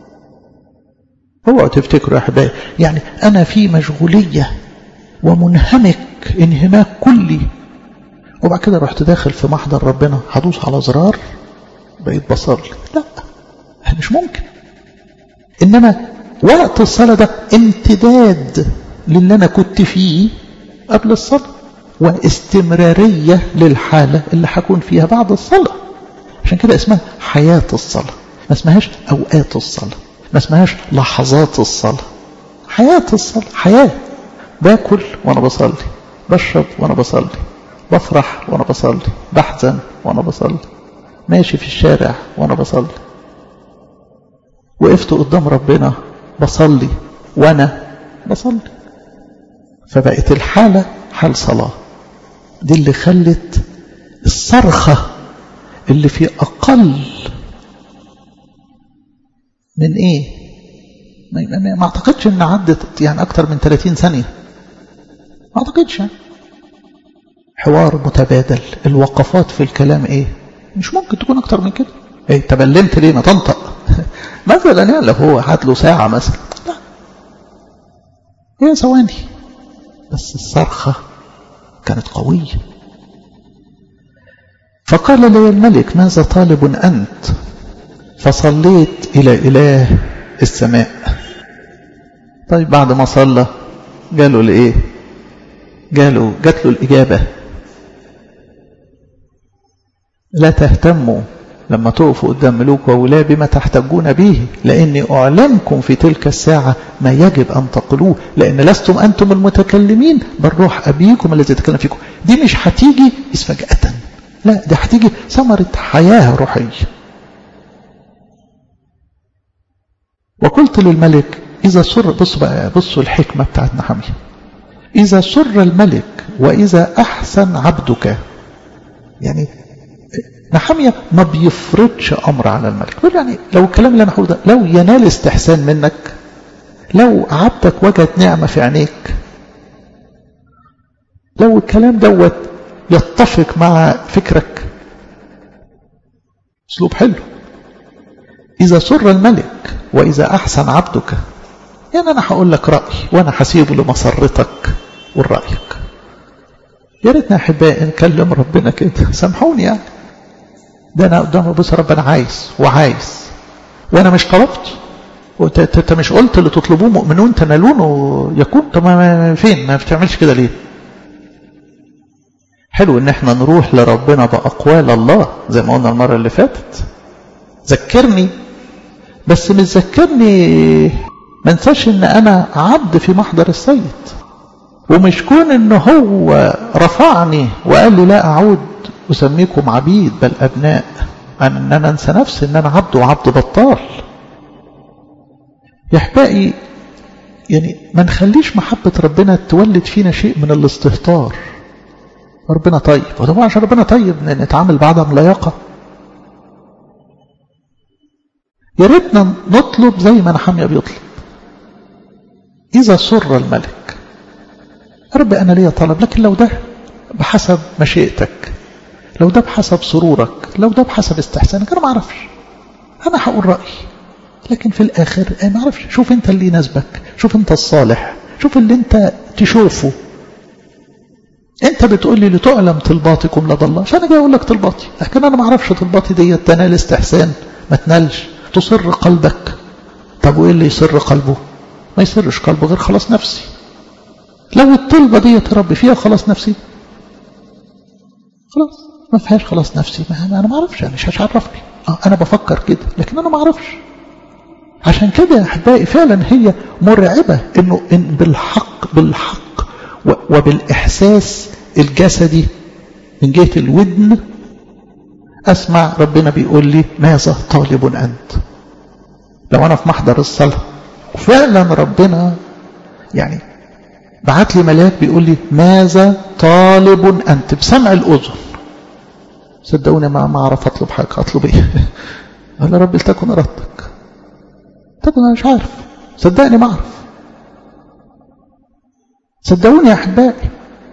هو تفتكروا يا احبائي يعني انا في مشغولية ومنهمك انهماك كلي وبعد كده رحت داخل في محضر ربنا هدوس على زرار بقيت بصلي لا مش ممكن انما وقت الصلاة ده امتداد للي انا كنت فيه قبل الصلاة واستمرارية للحالة اللي هكون فيها بعد الصلاة عشان كده اسمها حياة الصلاة ما اسمهاش أوقات الصلاة ما اسمهاش لحظات الصلاة حياة الصلاة حياة باكل وأنا بصلي بشرب وأنا بصلي بفرح وأنا بصلي بحزن وأنا بصلي ماشي في الشارع وأنا بصلي وقفت قدام ربنا بصلي وأنا بصلي فبقت الحالة حال صلاة دي اللي خلت الصرخة اللي في أقل من إيه ما أعتقدش إن عدت يعني أكتر من 30 ثانية ما أعتقدش يعني. حوار متبادل الوقفات في الكلام إيه مش ممكن تكون أكتر من كده إيه تبلمت ليه ما تنطق مثلا يعني لو هو هات له ساعة مثلا لا هي ثواني بس الصرخة كانت قوية فقال لي الملك ماذا طالب أنت فصليت إلى إله السماء طيب بعد ما صلى قالوا لإيه قالوا جات له الإجابة لا تهتموا لما تقفوا قدام ملوك وولاة بما تحتجون به لأني أعلمكم في تلك الساعة ما يجب أن تقولوه لأن لستم أنتم المتكلمين بل روح أبيكم الذي يتكلم فيكم دي مش هتيجي بس فجأة لا دي هتيجي ثمرة حياة روحية وقلت للملك إذا سر بص بقى بصوا الحكمة بتاعت نحمية إذا سر الملك وإذا أحسن عبدك يعني نحمية ما بيفرضش أمر على الملك بيقول يعني لو الكلام اللي أنا هقوله ده لو ينال استحسان منك لو عبدك وجد نعمة في عينيك لو الكلام دوت يتفق مع فكرك اسلوب حلو إذا سر الملك وإذا أحسن عبدك يعني أنا هقول لك رأي وأنا هسيبه لمسرتك ولرأيك يا ريتنا أحبائي نكلم ربنا كده سامحوني يعني ده أنا قدام بص رب أنا عايز وعايز وأنا مش طلبت وانت مش قلت اللي تطلبوه مؤمنون تنالونه يكون طب فين ما بتعملش كده ليه حلو ان احنا نروح لربنا باقوال الله زي ما قلنا المره اللي فاتت ذكرني بس مش ذكرني ما انساش ان انا عبد في محضر السيد ومش كون ان هو رفعني وقال لي لا اعود اسميكم عبيد بل ابناء ان انا انسى نفسي ان انا عبد وعبد بطال يا احبائي يعني ما نخليش محبة ربنا تولد فينا شيء من الاستهتار ربنا طيب وطبعا عشان ربنا طيب نتعامل بعدم لياقة يا ريتنا نطلب زي ما نحمية بيطلب إذا سر الملك رب أنا ليا طلب لكن لو ده بحسب مشيئتك لو ده بحسب سرورك لو ده بحسب استحسانك أنا ما أعرفش أنا هقول رأيي لكن في الآخر أنا ما أعرفش شوف أنت اللي يناسبك شوف أنت الصالح شوف اللي أنت تشوفه انت بتقول لي لتعلم طلباتكم لدى الله فانا جاي اقول لك طلباتي لكن انا ما اعرفش طلباتي ديت تنال استحسان ما تنالش تصر قلبك طب وايه اللي يسر قلبه ما يسرش قلبه غير خلاص نفسي لو الطلبة ديت يا رب فيها خلاص نفسي خلاص ما فيهاش خلاص نفسي ما انا ما اعرفش انا مش هتعرفني اه انا بفكر كده لكن انا ما اعرفش عشان كده يا احبائي فعلا هي مرعبة انه إن بالحق بالحق وبالإحساس الجسدي من جهة الودن أسمع ربنا بيقول لي ماذا طالب أنت لو أنا في محضر الصلاة وفعلا ربنا يعني بعت لي ملاك بيقول لي ماذا طالب أنت بسمع الأذن صدقوني ما ما أعرف أطلب حاجة أطلب إيه قال يا رب لتكن إرادتك تكن أنا مش عارف صدقني ما أعرف صدقوني يا أحبائي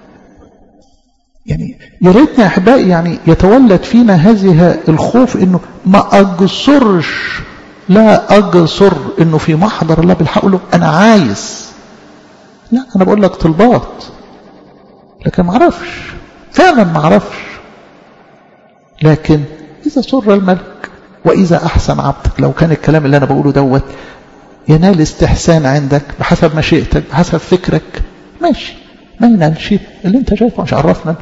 يعني يا ريتنا يا أحبائي يعني يتولد فينا هذه الخوف إنه ما أجسرش لا أجسر إنه في محضر الله بالحق له أنا عايز لا أنا بقول لك طلبات لكن ما أعرفش فعلا ما أعرفش لكن إذا سر الملك وإذا أحسن عبدك لو كان الكلام اللي أنا بقوله دوت ينال استحسان عندك بحسب مشيئتك بحسب فكرك ماشي ما ينالش اللي انت شايفه مش عرفنا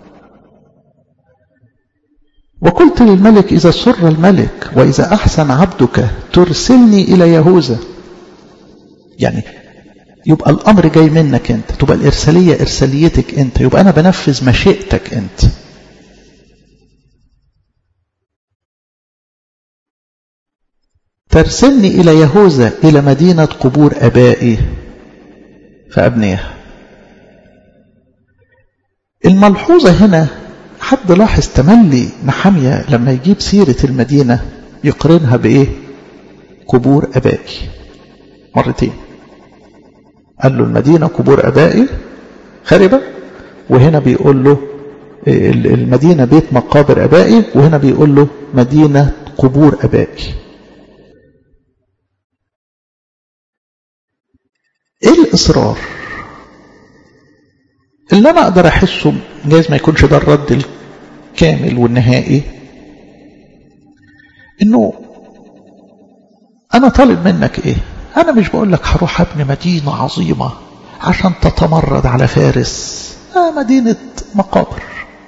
وقلت للملك إذا سر الملك وإذا أحسن عبدك ترسلني إلى يهوذا يعني يبقى الأمر جاي منك أنت تبقى الإرسالية إرساليتك أنت يبقى أنا بنفذ مشيئتك أنت ترسلني إلى يهوذا إلى مدينة قبور أبائي فأبنيها الملحوظة هنا حد لاحظ تملي نحمية لما يجيب سيرة المدينة يقرنها بإيه قبور أبائي مرتين قال له المدينة قبور أبائي خربة وهنا بيقول له المدينة بيت مقابر أبائي وهنا بيقول له مدينة قبور أبائي ايه الاصرار اللي انا اقدر احسه جايز ما يكونش ده الرد الكامل والنهائي انه انا طالب منك ايه انا مش بقول لك هروح ابني مدينه عظيمه عشان تتمرد على فارس آه مدينه مقابر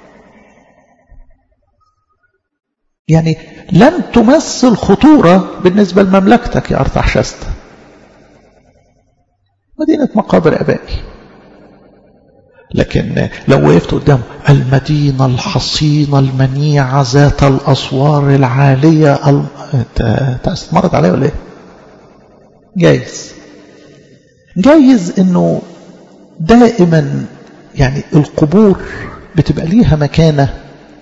يعني لن تمثل خطوره بالنسبه لمملكتك يا ارتحشسته مدينة مقابر أبائي لكن لو وقفت قدامه المدينة الحصينة المنيعة ذات الأسوار العالية الم... انت استمرت عليه ولا ايه جايز جايز انه دائما يعني القبور بتبقى ليها مكانة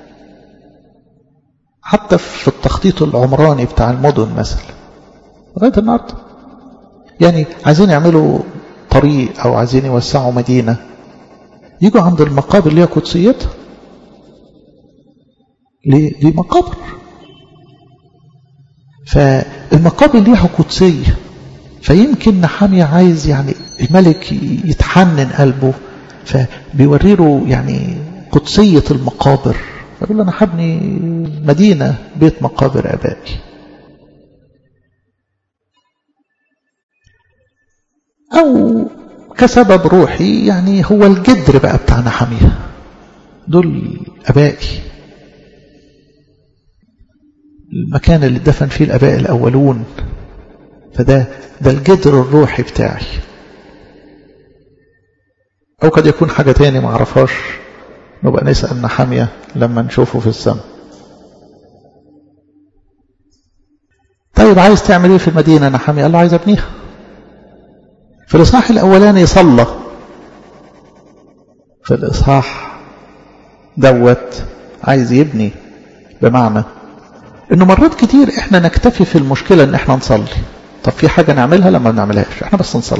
حتى في التخطيط العمراني بتاع المدن مثلا لغاية النهاردة يعني عايزين يعملوا طريق أو عايزين يوسعوا مدينة يجوا عند المقابر اللي هي قدسيتها ليه؟ دي مقابر فالمقابر ليها قدسية فيمكن نحامية عايز يعني الملك يتحنن قلبه فبيوري له يعني قدسية المقابر فيقول له أنا حبني مدينة بيت مقابر أبائي أو كسبب روحي يعني هو الجدر بقى بتاع نحامية دول أبائي المكان اللي دفن فيه الأباء الأولون فده ده الجدر الروحي بتاعي أو قد يكون حاجة تاني ما اعرفهاش نبقى نسأل نحامية لما نشوفه في السماء طيب عايز تعمل ايه في المدينة نحامية قال له عايز ابنيها في الإصحاح الأولاني صلى في الإصحاح دوت عايز يبني بمعنى انه مرات كتير احنا نكتفي في المشكلة ان احنا نصلي طب في حاجة نعملها لما بنعملهاش احنا بس نصلي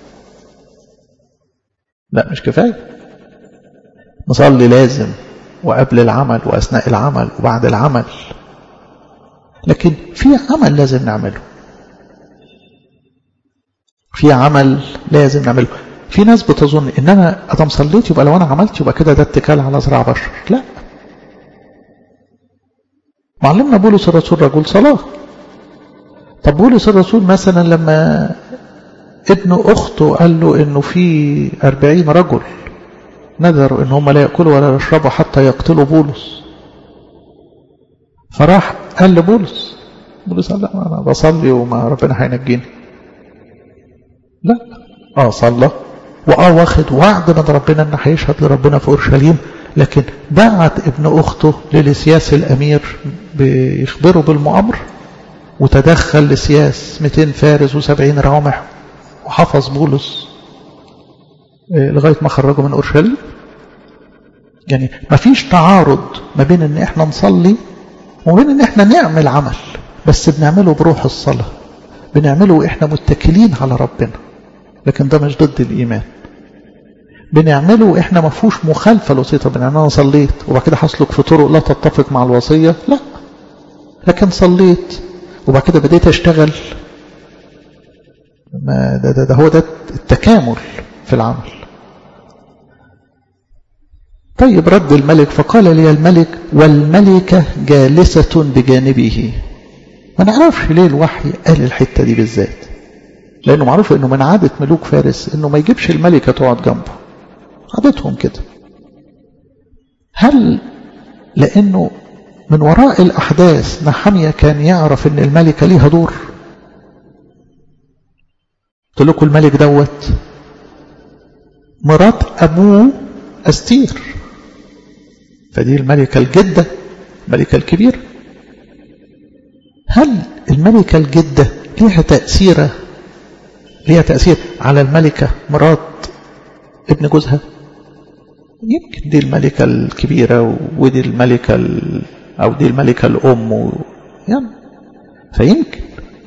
لا مش كفاية نصلي لازم وقبل العمل وأثناء العمل وبعد العمل لكن في عمل لازم نعمله في عمل لازم نعمله في ناس بتظن ان انا ادم صليت يبقى لو انا عملت يبقى كده ده اتكال على ذراع بشر لا معلمنا بولس الرسول رجل صلاة طب بولس الرسول مثلا لما ابن أخته قال له إنه في أربعين رجل نذروا إن هم لا يأكلوا ولا يشربوا حتى يقتلوا بولس فراح قال لبولس بولس قال لا أنا بصلي وما ربنا هينجيني لا اه صلى واه واخد وعد من ربنا ان هيشهد لربنا في اورشليم لكن بعت ابن اخته للسياس الامير بيخبره بالمؤامر وتدخل لسياس 200 فارس و70 رامح وحفظ بولس لغايه ما خرجه من اورشليم يعني ما فيش تعارض ما بين ان احنا نصلي وما بين ان احنا نعمل عمل بس بنعمله بروح الصلاه بنعمله واحنا متكلين على ربنا لكن ده مش ضد الايمان بنعمله واحنا ما فيهوش مخالفه لوصيه ربنا يعني انا صليت وبعد كده هسلك في طرق لا تتفق مع الوصيه لا لكن صليت وبعد كده بديت اشتغل ما ده, ده, ده هو ده التكامل في العمل طيب رد الملك فقال لي الملك والملكة جالسة بجانبه ما نعرفش ليه الوحي قال الحتة دي بالذات لأنه معروف أنه من عادة ملوك فارس أنه ما يجيبش الملكة تقعد جنبه عادتهم كده هل لأنه من وراء الأحداث نحمية كان يعرف أن الملكة ليها دور قلت لكم الملك دوت مرات أبوه أستير فدي الملكة الجدة الملكة الكبيرة هل الملكة الجدة ليها تأثير ليها تأثير على الملكة مرات ابن جوزها يمكن دي الملكة الكبيرة ودي الملكة ال... أو دي الملكة الأم و... يعني فيمكن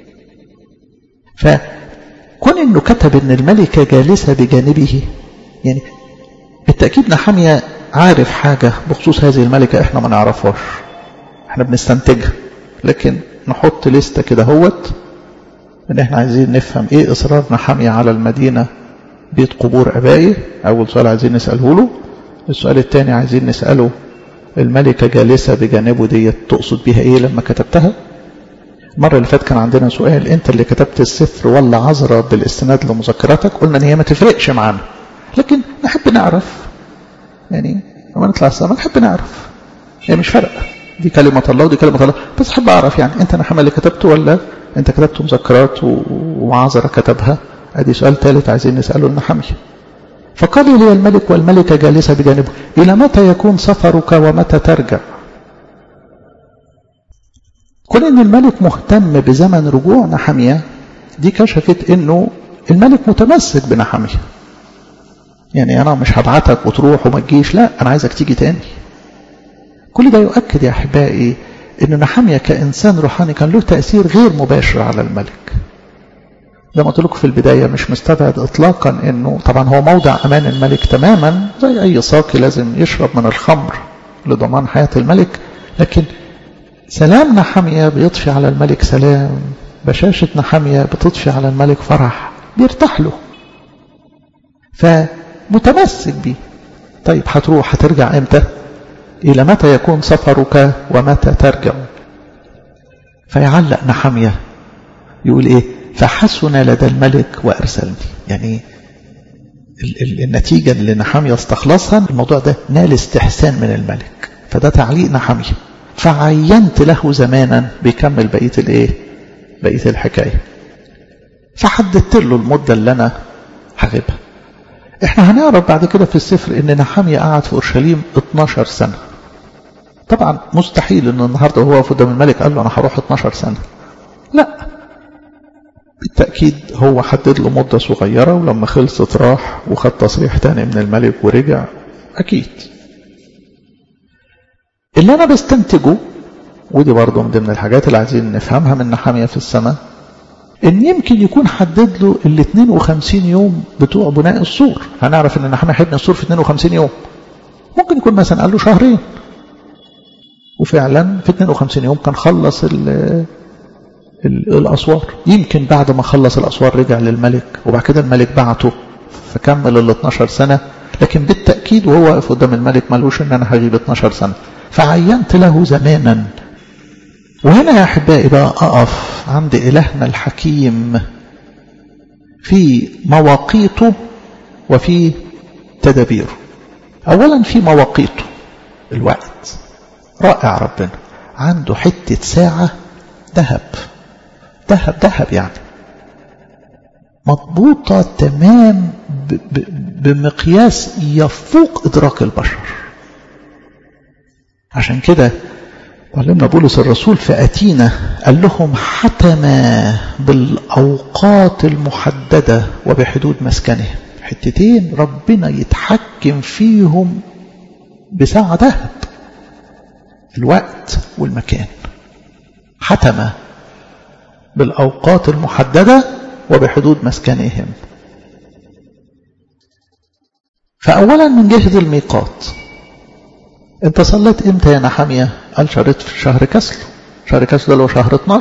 فكون انه كتب ان الملكة جالسة بجانبه يعني بالتأكيد نحمية عارف حاجة بخصوص هذه الملكة احنا ما نعرفهاش احنا بنستنتجها لكن نحط لستة كده هوت ان احنا عايزين نفهم ايه اصرار نحمية على المدينة بيت قبور ابائي اول سؤال عايزين نسأله له السؤال الثاني عايزين نسأله الملكة جالسة بجانبه ديت تقصد بيها ايه لما كتبتها المرة اللي فات كان عندنا سؤال انت اللي كتبت السفر ولا عذرة بالاستناد لمذكراتك قلنا ان هي ما تفرقش معانا لكن نحب نعرف يعني لما نطلع السماء نحب نعرف هي مش فارقة دي كلمة الله ودي كلمة الله بس حب أعرف يعني أنت نحمل اللي كتبته ولا أنت كتبت مذكرات وعذرة كتبها أدي سؤال ثالث عايزين نسأله النحمية فقال لي الملك والملكة جالسة بجانبه إلى متى يكون سفرك ومتى ترجع كون ان الملك مهتم بزمن رجوع نحمية دي كشفت انه الملك متمسك بنحمية يعني انا مش هبعتك وتروح وما تجيش لا انا عايزك تيجي تاني كل ده يؤكد يا احبائي ان نحمية كانسان روحاني كان له تأثير غير مباشر على الملك زي ما قلت لكم في البداية مش مستبعد اطلاقا انه طبعا هو موضع امان الملك تماما زي اي ساقي لازم يشرب من الخمر لضمان حياة الملك لكن سلام نحمية بيطفي على الملك سلام بشاشة نحمية بتطفي على الملك فرح بيرتاح له فمتمسك بيه طيب هتروح هترجع امتى إلى متى يكون سفرك ومتى ترجع فيعلق نحمية يقول ايه فحسن لدى الملك وأرسلني يعني النتيجة اللي نحمية استخلصها الموضوع ده نال استحسان من الملك فده تعليق نحمية فعينت له زمانا بيكمل بقية الايه بقية الحكاية فحددت له المدة اللي انا هغيبها احنا هنعرف بعد كده في السفر ان نحمية قعد في اورشليم 12 سنة طبعا مستحيل ان النهاردة هو قدام الملك قال له انا هروح 12 سنة لا بالتأكيد هو حدد له مدة صغيرة ولما خلصت راح وخد تصريح تاني من الملك ورجع أكيد اللي أنا بستنتجه ودي برضه من ضمن الحاجات اللي عايزين نفهمها من نحامية في السماء إن يمكن يكون حدد له ال 52 يوم بتوع بناء السور هنعرف إن نحامية هيبني السور في 52 يوم ممكن يكون مثلا قال له شهرين وفعلا في 52 يوم كان خلص ال ال الأسوار يمكن بعد ما خلص الأسوار رجع للملك وبعد كده الملك بعته فكمل ال 12 سنة لكن بالتأكيد وهو واقف قدام الملك ملوش ان انا هجيب 12 سنة فعينت له زمانا وهنا يا أحبائي بقى أقف عند إلهنا الحكيم في مواقيته وفي تدابيره أولا في مواقيته الوقت رائع ربنا عنده حتة ساعة ذهب ذهب ذهب يعني مضبوطة تمام بمقياس يفوق إدراك البشر عشان كده علمنا بولس الرسول في أتينا قال لهم حتم بالأوقات المحددة وبحدود مسكنهم حتتين ربنا يتحكم فيهم بساعة ذهب الوقت والمكان حتم بالأوقات المحددة وبحدود مسكنهم فأولا من جهة الميقات انت صليت امتى يا نحامية قال شريت في شهر كسل شهر كسل ده هو شهر 12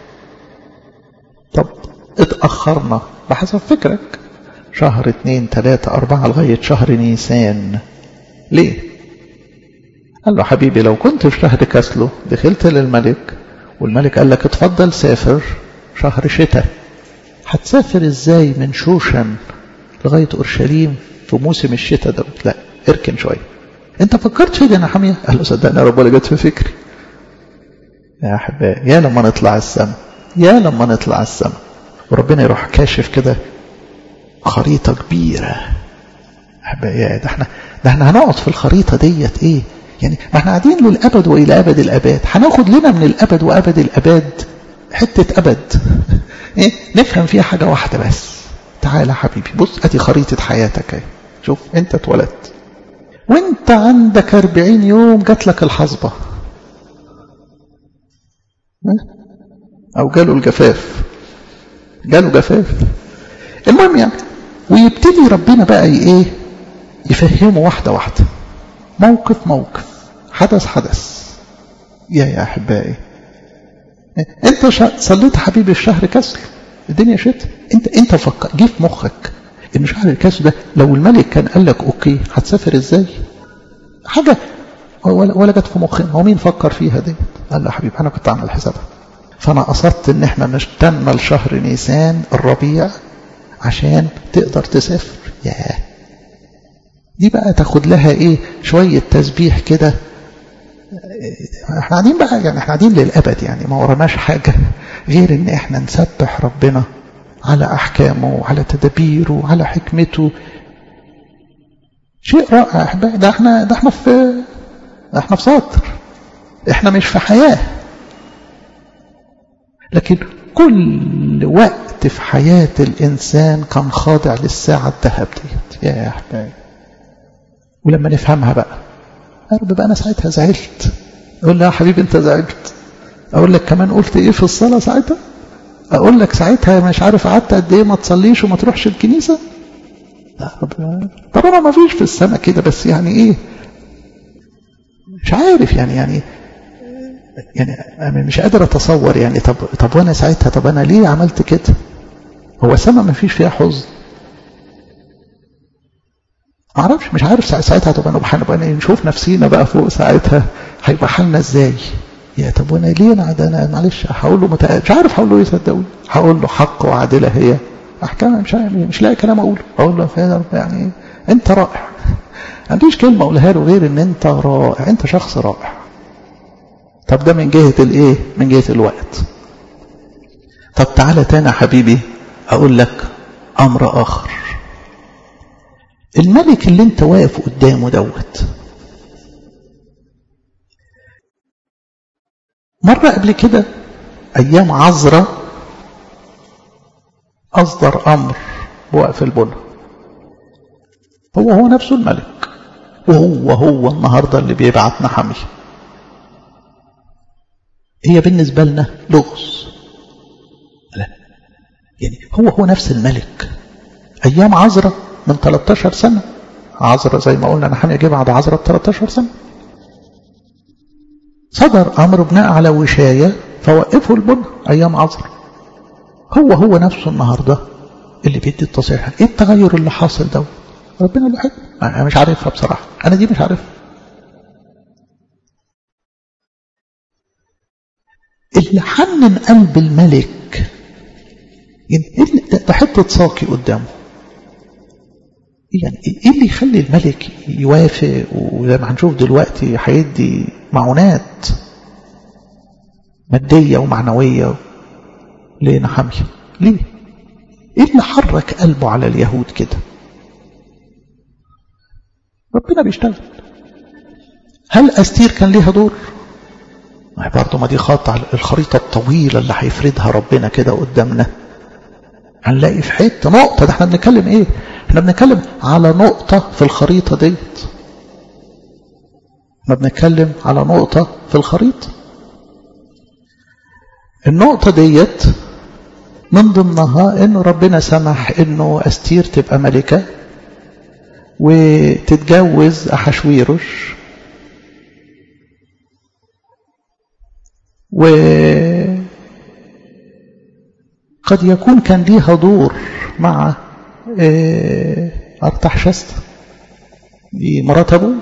طب اتأخرنا بحسب فكرك شهر اتنين تلاتة أربعة لغاية شهر نيسان ليه قال له حبيبي لو كنت في شهر كسله دخلت للملك والملك قال لك اتفضل سافر شهر شتاء هتسافر ازاي من شوشن لغاية أورشليم في موسم الشتاء ده لا اركن شوية انت فكرت في دي يا حمية قال له صدقني يا رب ولا جت في فكري يا أحبائي يا لما نطلع السماء يا لما نطلع السماء وربنا يروح كاشف كده خريطة كبيرة أحبائي ده احنا ده احنا هنقعد في الخريطة ديت ايه يعني ما احنا قاعدين للأبد وإلى أبد الأباد هناخد لنا من الأبد وأبد الأباد حتة أبد إيه؟ نفهم فيها حاجة واحدة بس تعالى حبيبي بص أدي خريطة حياتك اهي شوف أنت اتولدت وانت عندك أربعين يوم جات لك الحصبة أو جاله الجفاف جاله جفاف المهم يعني ويبتدي ربنا بقى ايه يفهمه واحدة واحدة موقف موقف حدث حدث يا يا أحبائي انت صليت حبيبي الشهر كسر الدنيا شتاء انت انت فكر جه في مخك ان شهر الكسر ده لو الملك كان قال لك اوكي هتسافر ازاي حاجة ولا, ولا جت في مخنا هو مين فكر فيها دي قال له حبيبي انا كنت عامل حسابها فانا قصدت ان احنا نستنى لشهر نيسان الربيع عشان تقدر تسافر ياه دي بقى تاخد لها ايه شوية تسبيح كده احنا قاعدين بقى يعني احنا قاعدين للأبد يعني ما وراناش حاجة غير ان احنا نسبح ربنا على احكامه وعلى تدابيره وعلى حكمته شيء رائع احبائي ده احنا ده احنا في ده احنا في سطر احنا مش في حياه لكن كل وقت في حياة الإنسان كان خاضع للساعة الذهب ديت يا أحبابي ولما نفهمها بقى يا رب بقى أنا ساعتها زعلت أقول له يا حبيبي أنت زعلت أقول لك كمان قلت إيه في الصلاة ساعتها أقول لك ساعتها مش عارف قعدت قد إيه ما تصليش وما تروحش الكنيسة لا رب طبعا ما فيش في السماء كده بس يعني إيه مش عارف يعني يعني يعني أنا مش قادر أتصور يعني طب طب وأنا ساعتها طب أنا ليه عملت كده؟ هو السماء ما فيش فيها حزن ما اعرفش مش عارف ساعتها طب انا هنبقى نشوف نفسينا بقى فوق ساعتها هيبقى حالنا ازاي يا طب وانا ليه انا ده انا معلش هقول له متأ... مش عارف هقول له ايه صدقوني هقول له حق وعادله هي احكام مش عارف مش لاقي كلام اقوله اقول له يا رب يعني انت رائع ما عنديش كلمه اقولها له غير ان انت رائع انت شخص رائع طب ده من جهه الايه من جهه الوقت طب تعالى تاني يا حبيبي اقول لك امر اخر الملك اللي انت واقف قدامه دوت مرة قبل كده أيام عزرة أصدر أمر بوقف البنى هو هو نفسه الملك وهو هو النهاردة اللي بيبعتنا حمي هي بالنسبة لنا لغز لا يعني هو هو نفس الملك أيام عزرة من 13 سنة عزرة زي ما قلنا نحن يجي بعد عزرة ب 13 سنة صدر أمر بناء على وشاية فوقفوا البنى أيام عزرة هو هو نفسه النهاردة اللي بيدي التصريح ايه التغير اللي حاصل ده ربنا اللي حكم انا مش عارفها بصراحة انا دي مش عارفها اللي حنن قلب الملك يعني ده حتة ساقي قدامه يعني ايه اللي يخلي الملك يوافق وزي ما هنشوف دلوقتي هيدي معونات مادية ومعنوية لنحمية ليه ايه اللي حرك قلبه على اليهود كده ربنا بيشتغل هل أستير كان ليها دور ما هي برضه ما دي خط على الخريطة الطويلة اللي هيفردها ربنا كده قدامنا هنلاقي في حتة نقطة ده احنا بنتكلم ايه احنا بنتكلم على نقطة في الخريطة ديت احنا بنتكلم على نقطة في الخريطة النقطة ديت من ضمنها انه ربنا سمح انه استير تبقى ملكة وتتجوز احشويرش و قد يكون كان ليها دور مع أرتحشست دي مرات أبوه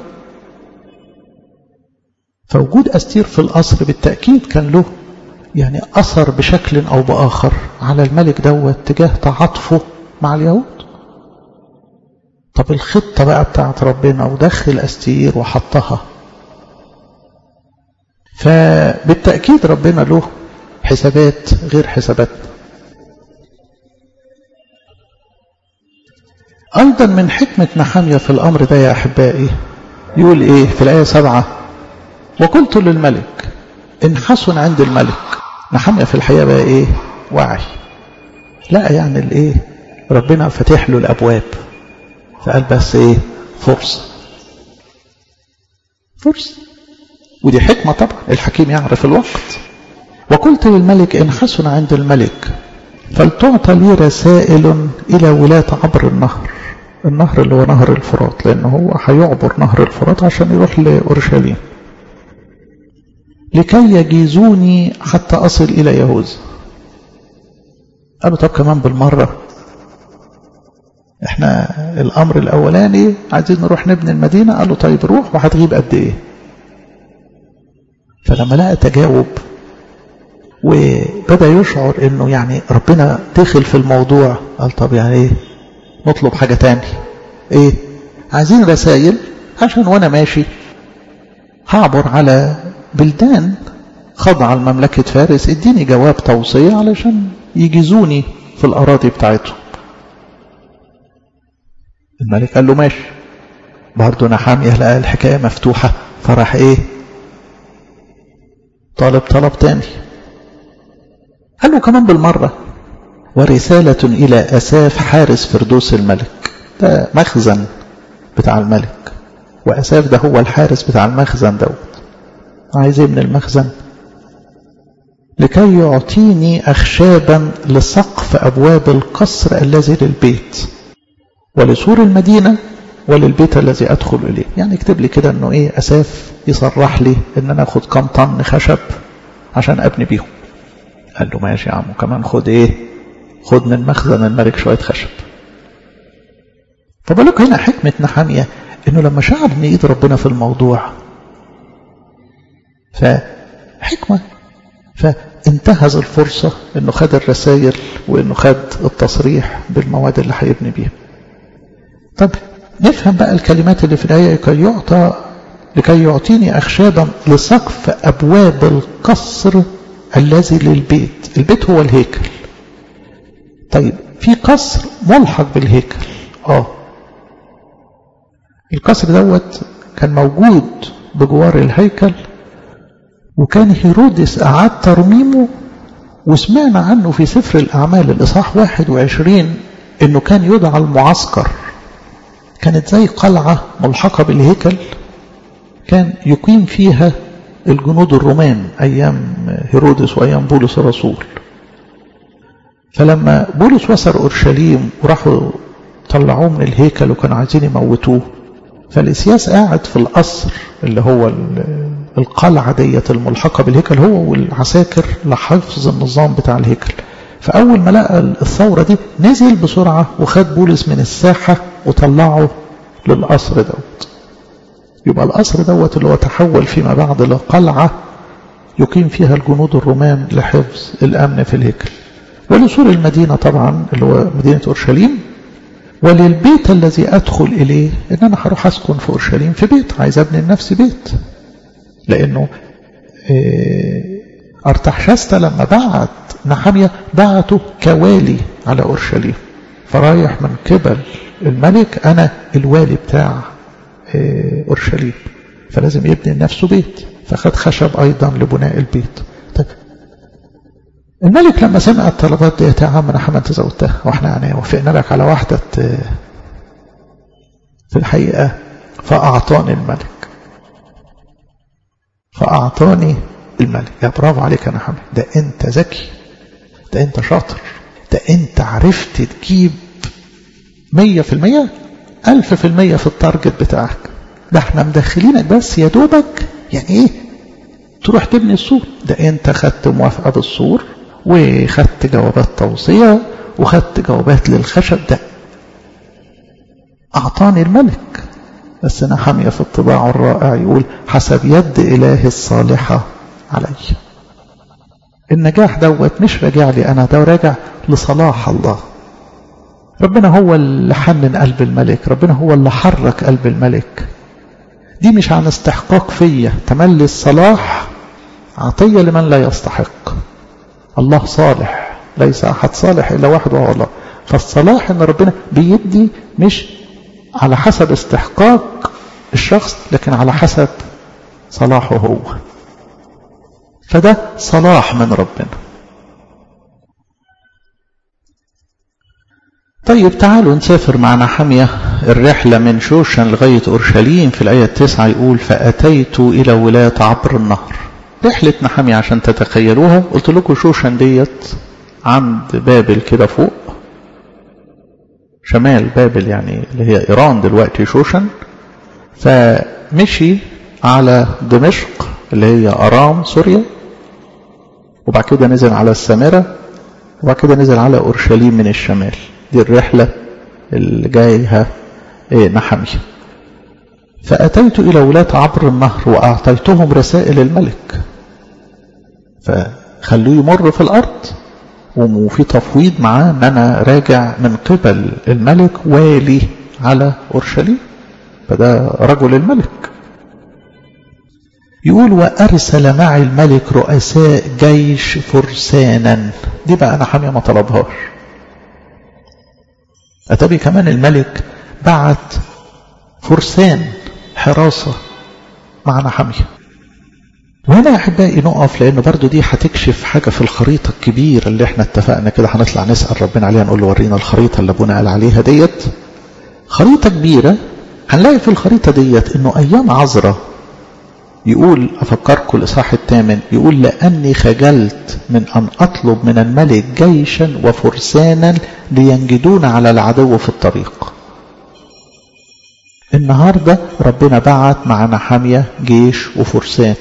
فوجود أستير في القصر بالتأكيد كان له يعني أثر بشكل أو بآخر على الملك دوت تجاه تعاطفه مع اليهود طب الخطة بقى بتاعت ربنا ودخل أستير وحطها فبالتأكيد ربنا له حسابات غير حساباتنا أيضا من حكمة نحمية في الأمر ده يا أحبائي يقول إيه في الآية سبعة وقلت للملك إن حسن عند الملك نحمية في الحقيقة بقى إيه وعي لا يعني الإيه ربنا فتح له الأبواب فقال بس إيه فرصة فرصة ودي حكمة طبعا الحكيم يعرف الوقت وقلت للملك إن حسن عند الملك فلتعطى لي رسائل إلى ولاة عبر النهر النهر اللي هو نهر الفرات لأنه هو هيعبر نهر الفرات عشان يروح لأورشليم لكي يجيزوني حتى أصل إلى يهوذا قالوا طب كمان بالمرة احنا الأمر الأولاني عايزين نروح نبني المدينة قالوا طيب روح وهتغيب قد إيه فلما لقى تجاوب وبدأ يشعر انه يعني ربنا دخل في الموضوع قال طب يعني ايه نطلب حاجة تاني ايه عايزين رسائل عشان وانا ماشي هعبر على بلدان خضع لمملكة فارس اديني جواب توصية علشان يجيزوني في الأراضي بتاعتهم الملك قال له ماشي برضه نحامية لقى الحكاية مفتوحة فراح ايه طالب طلب تاني قال له كمان بالمرة ورسالة إلى أساف حارس فردوس الملك ده مخزن بتاع الملك وأساف ده هو الحارس بتاع المخزن دوت عايز ايه من المخزن لكي يعطيني أخشابا لسقف أبواب القصر الذي للبيت ولسور المدينة وللبيت الذي أدخل إليه يعني اكتب لي كده أنه إيه أساف يصرح لي أن أنا أخد كم طن خشب عشان أبني بيهم قال له ماشي يا عم كمان خد إيه خد من مخزن الملك شوية خشب فبقول لك هنا حكمة نحامية أنه لما شعر أن إيد ربنا في الموضوع فحكمة فانتهز الفرصة أنه خد الرسائل وأنه خد التصريح بالمواد اللي هيبني بيها طب نفهم بقى الكلمات اللي في الآية لكي يعطى لكي يعطيني أخشابا لسقف أبواب القصر الذي للبيت البيت هو الهيكل طيب في قصر ملحق بالهيكل اه القصر دوت كان موجود بجوار الهيكل وكان هيرودس أعاد ترميمه وسمعنا عنه في سفر الأعمال الإصحاح 21 إنه كان يدعى المعسكر كانت زي قلعة ملحقة بالهيكل كان يقيم فيها الجنود الرومان أيام هيرودس وأيام بولس الرسول فلما بولس وصل أورشليم وراحوا طلعوه من الهيكل وكانوا عايزين يموتوه فالإسياس قاعد في القصر اللي هو القلعة ديت الملحقة بالهيكل هو والعساكر لحفظ النظام بتاع الهيكل فأول ما لقى الثورة دي نزل بسرعة وخد بولس من الساحة وطلعه للقصر دوت يبقى القصر دوت اللي هو تحول فيما بعد لقلعة يقيم فيها الجنود الرومان لحفظ الأمن في الهيكل ولسور المدينة طبعا اللي هو مدينة أورشليم وللبيت الذي أدخل إليه إن أنا هروح أسكن في أورشليم في بيت عايز أبني لنفسي بيت لأنه أرتحشست لما بعت نحمية بعته كوالي على أورشليم فرايح من قبل الملك أنا الوالي بتاع أورشليم فلازم يبني لنفسه بيت فخد خشب أيضا لبناء البيت طيب الملك لما سمع الطلبات دي يا عم نحن انت زودتها واحنا يعني وافقنا لك على واحدة في الحقيقة فأعطاني الملك فأعطاني الملك يا برافو عليك يا محمد ده أنت ذكي ده أنت شاطر ده أنت عرفت تجيب مية في المية ألف في المية في التارجت بتاعك ده احنا مدخلينك بس يا دوبك يعني ايه تروح تبني السور ده انت خدت موافقة بالسور وخدت جوابات توصية وخدت جوابات للخشب ده أعطاني الملك بس أنا حامية في الطباع الرائع يقول حسب يد إله الصالحة علي النجاح دوت مش راجع لي أنا ده راجع لصلاح الله ربنا هو اللي حنن قلب الملك ربنا هو اللي حرك قلب الملك دي مش عن استحقاق فيا تملي الصلاح عطية لمن لا يستحق الله صالح ليس أحد صالح إلا واحد وهو الله فالصلاح إن ربنا بيدي مش على حسب استحقاق الشخص لكن على حسب صلاحه هو فده صلاح من ربنا طيب تعالوا نسافر معنا حمية الرحلة من شوشن لغاية أورشليم في الآية التسعة يقول فأتيت إلى ولاة عبر النهر رحلة نحمية عشان تتخيلوها قلت لكم شوشن ديت عند بابل كده فوق شمال بابل يعني اللي هي إيران دلوقتي شوشن فمشي على دمشق اللي هي أرام سوريا وبعد كده نزل على السامرة وبعد كده نزل على أورشليم من الشمال دي الرحلة اللي جايها إيه نحمية فأتيت إلى ولاة عبر النهر وأعطيتهم رسائل الملك فخلوه يمر في الأرض وفي تفويض معاه أن أنا راجع من قبل الملك والي على أورشليم فده رجل الملك يقول وأرسل معي الملك رؤساء جيش فرسانا دي بقى أنا حامية ما طلبهاش أتبي كمان الملك بعت فرسان حراسة مع نحمية وهنا أحبائي نقف لأنه برضو دي هتكشف حاجة في الخريطة الكبيرة اللي احنا اتفقنا كده هنطلع نسأل ربنا عليها نقول له ورينا الخريطة اللي أبونا قال عليها ديت خريطة كبيرة هنلاقي في الخريطة ديت انه ايام عذرة يقول افكركم الاصحاح الثامن يقول لاني خجلت من ان اطلب من الملك جيشا وفرسانا لينجدون على العدو في الطريق النهاردة ربنا بعت مع نحامية جيش وفرسان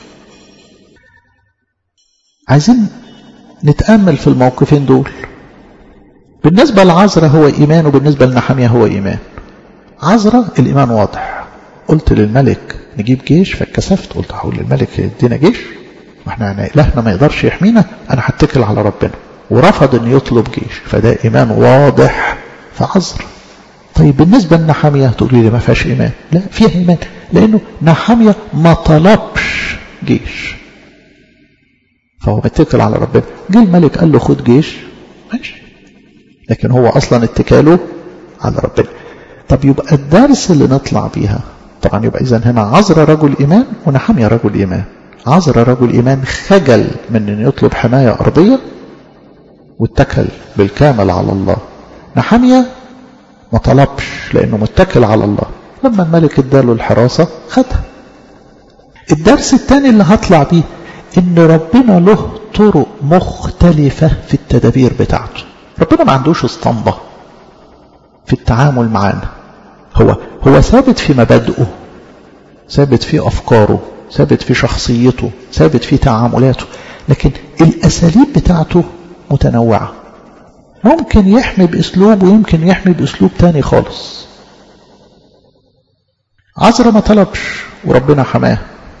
عايزين نتأمل في الموقفين دول بالنسبة لعذرة هو إيمان وبالنسبة لنحامية هو إيمان عذرة الإيمان واضح قلت للملك نجيب جيش فاتكسفت قلت هقول للملك يدينا جيش ما احنا يعني إلهنا ما يقدرش يحمينا أنا هتكل على ربنا ورفض أن يطلب جيش فده إيمان واضح في عذرة طيب بالنسبة لنحامية تقولي لي ما فيهاش إيمان لا فيها إيمان لأنه نحامية ما طلبش جيش فهو متكل على ربنا جه الملك قال له خد جيش ماشي لكن هو أصلا اتكاله على ربنا طب يبقى الدرس اللي نطلع بيها طبعا يبقى إذا هنا عذر رجل إيمان ونحمية رجل إيمان عذر رجل إيمان خجل من أن يطلب حماية أرضية واتكل بالكامل على الله نحمية ما طلبش لأنه متكل على الله لما الملك اداله الحراسة خدها الدرس الثاني اللي هطلع بيه ان ربنا له طرق مختلفة في التدابير بتاعته ربنا ما عندوش اسطمبة في التعامل معانا هو هو ثابت في مبادئه ثابت في أفكاره ثابت في شخصيته ثابت في تعاملاته لكن الأساليب بتاعته متنوعة ممكن يحمي بأسلوب ويمكن يحمي بأسلوب تاني خالص عذرا ما طلبش وربنا حماه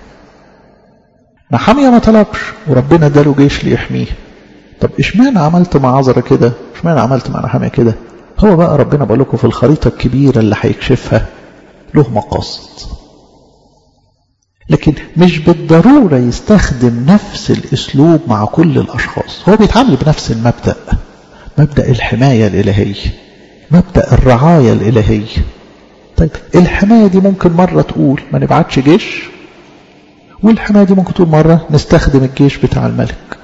نحمية ما طلبش وربنا اداله جيش ليحميه طب اشمعنى عملت مع عذرا كده اشمعنى عملت مع نحمية كده هو بقى ربنا بقول لكم في الخريطة الكبيرة اللي هيكشفها له مقاصد لكن مش بالضرورة يستخدم نفس الاسلوب مع كل الاشخاص هو بيتعامل بنفس المبدأ مبدأ الحماية الالهية مبدأ الرعاية الالهية طيب الحماية دي ممكن مرة تقول ما نبعتش جيش والحماية دي ممكن تقول مرة نستخدم الجيش بتاع الملك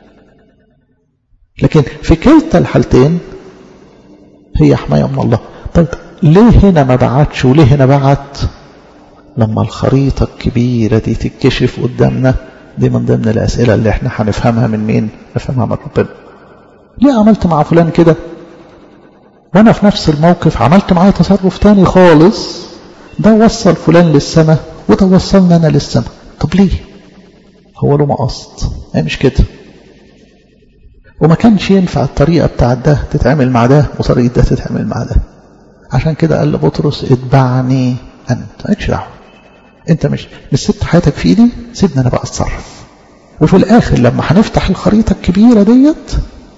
لكن في كلتا الحالتين هي حماية من الله طيب ليه هنا ما بعتش وليه هنا بعت لما الخريطة الكبيرة دي تتكشف قدامنا دي من ضمن الأسئلة اللي احنا هنفهمها من مين نفهمها من ربنا ليه عملت مع فلان كده وانا في نفس الموقف عملت معاه تصرف تاني خالص ده وصل فلان للسماء وده وصلنا انا للسماء طب ليه هو له مقصد يعني مش كده وما كانش ينفع الطريقة بتاع ده تتعمل مع ده وطريقة ده تتعمل مع ده عشان كده قال لبطرس اتبعني انت مالكش دعوه انت مش مش سبت حياتك في ايدي سيبني انا بقى اتصرف وفي الاخر لما هنفتح الخريطه الكبيره ديت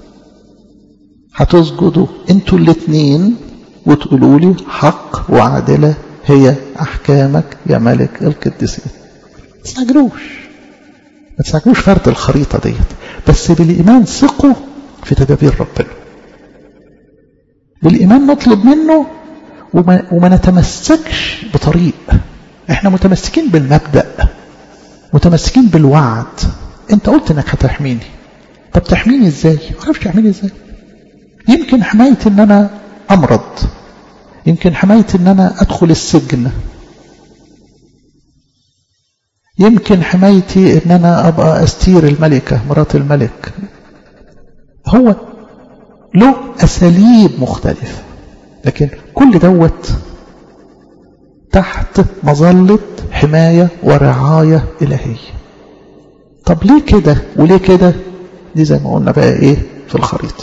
هتسجدوا انتوا الاثنين وتقولوا لي حق وعادله هي احكامك يا ملك القديسين ما تستعجلوش ما تستعجلوش فرد الخريطه ديت بس بالايمان ثقوا في تدابير ربنا بالايمان نطلب منه وما, وما نتمسكش بطريق احنا متمسكين بالمبدأ متمسكين بالوعد انت قلت انك هتحميني طب تحميني ازاي ما اعرفش تحميني ازاي يمكن حماية ان انا امرض يمكن حماية ان انا ادخل السجن يمكن حمايتي ان انا ابقى استير الملكة مرات الملك هو له اساليب مختلفة لكن كل دوت تحت مظلة حماية ورعاية إلهية طب ليه كده وليه كده دي زي ما قلنا بقى ايه في الخريطة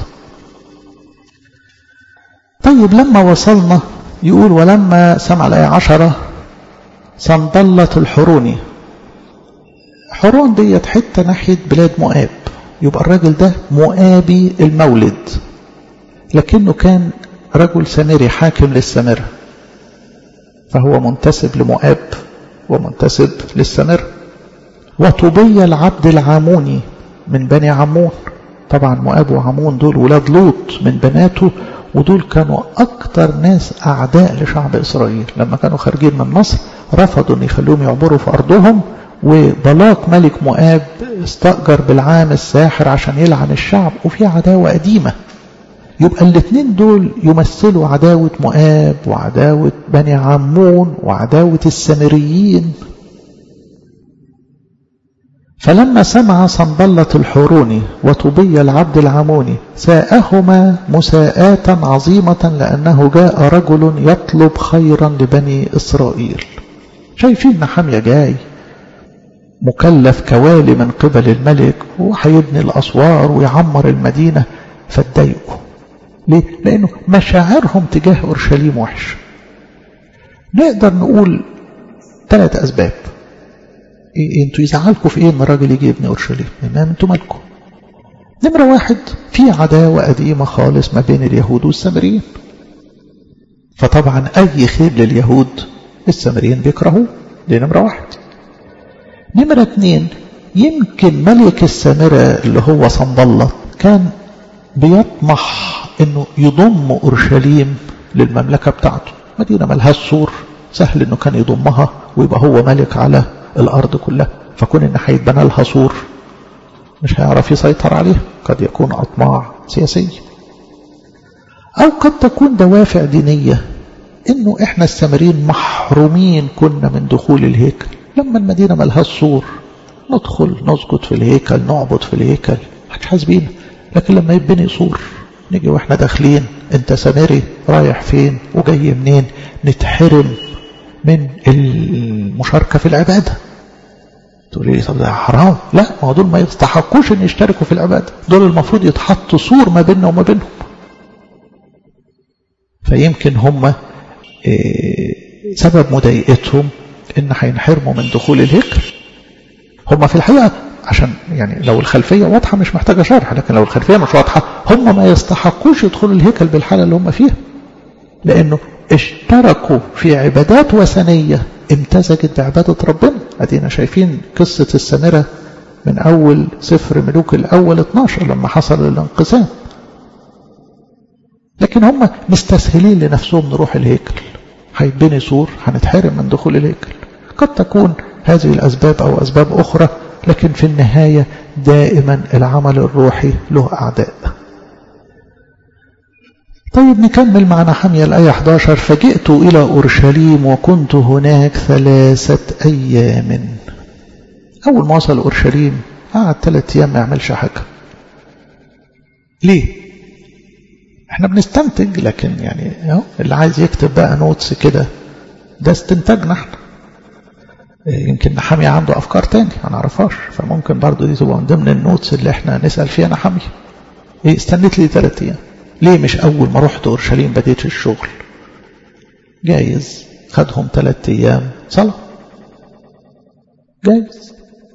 طيب لما وصلنا يقول ولما سمع الآية عشرة صندلت الحروني حرون ديت حتة ناحية بلاد مؤاب يبقى الراجل ده مؤابي المولد لكنه كان رجل سامري حاكم للسامرة فهو منتسب لمؤاب ومنتسب للسامرة وطوبية العبد العاموني من بني عمون طبعا مؤاب وعمون دول ولاد لوط من بناته ودول كانوا أكتر ناس أعداء لشعب إسرائيل لما كانوا خارجين من مصر رفضوا أن يخلوهم يعبروا في أرضهم وبلاق ملك مؤاب استأجر بالعام الساحر عشان يلعن الشعب وفي عداوة قديمة يبقى الاثنين دول يمثلوا عداوة مؤاب وعداوة بني عمون وعداوة السامريين فلما سمع صنبلة الحوروني وطبي العبد العموني ساءهما مساءة عظيمة لأنه جاء رجل يطلب خيرا لبني إسرائيل شايفين نحمية جاي مكلف كوالي من قبل الملك وهيبني الأسوار ويعمر المدينة فاتضايقوا ليه؟ لأنه مشاعرهم تجاه أورشليم وحش نقدر نقول ثلاث أسباب إيه انتوا يزعلكم في ايه ان الراجل يجي يبني اورشليم ما انتوا مالكم نمرة واحد في عداوة قديمة خالص ما بين اليهود والسامريين فطبعا اي خير لليهود السامريين بيكرهوه دي نمرة واحد نمرة اتنين يمكن ملك السامرة اللي هو صنبلط كان بيطمح انه يضم اورشليم للمملكة بتاعته مدينة ملهاش سور سهل انه كان يضمها ويبقى هو ملك على الأرض كلها فكون إن هيتبنى لها سور مش هيعرف يسيطر عليها قد يكون أطماع سياسية أو قد تكون دوافع دينية إنه إحنا السامريين محرومين كنا من دخول الهيكل لما المدينة ملهاش سور ندخل نسجد في الهيكل نعبد في الهيكل محدش حاسبين لكن لما يبني سور نيجي واحنا داخلين انت سامري رايح فين وجاي منين نتحرم من المشاركة في العبادة تقولي لي طب ده حرام لا ما هو دول ما يستحقوش ان يشتركوا في العبادة دول المفروض يتحط سور ما بيننا وما بينهم فيمكن هم سبب مضايقتهم ان هينحرموا من دخول الهيكل هم في الحقيقة عشان يعني لو الخلفية واضحة مش محتاجة شرح لكن لو الخلفية مش واضحة هم ما يستحقوش يدخلوا الهيكل بالحالة اللي هم فيها لأنه اشتركوا في عبادات وثنية امتزجت بعبادة ربنا ادينا شايفين قصة السامرة من أول سفر ملوك الأول 12 لما حصل الانقسام لكن هم مستسهلين لنفسهم نروح الهيكل هيتبني سور هنتحرم من دخول الهيكل قد تكون هذه الأسباب أو أسباب أخرى لكن في النهاية دائما العمل الروحي له أعداء طيب نكمل مع نحمية الآية 11 فجئت إلى أورشليم وكنت هناك ثلاثة أيام أول ما وصل أورشليم قعد ثلاثة أيام ما يعملش حاجة ليه؟ احنا بنستنتج لكن يعني اهو اللي عايز يكتب بقى نوتس كده ده استنتاجنا احنا يمكن نحمية عنده أفكار تاني ما نعرفهاش فممكن برضو دي تبقى من ضمن النوتس اللي احنا نسأل فيها نحمية ايه استنيت لي ثلاثة أيام ليه مش أول ما رحت أورشليم بديت الشغل جايز خدهم ثلاثة أيام صلاة جايز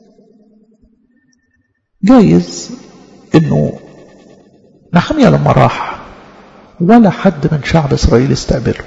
جايز إنه نحمية لما راح ولا حد من شعب إسرائيل استقبله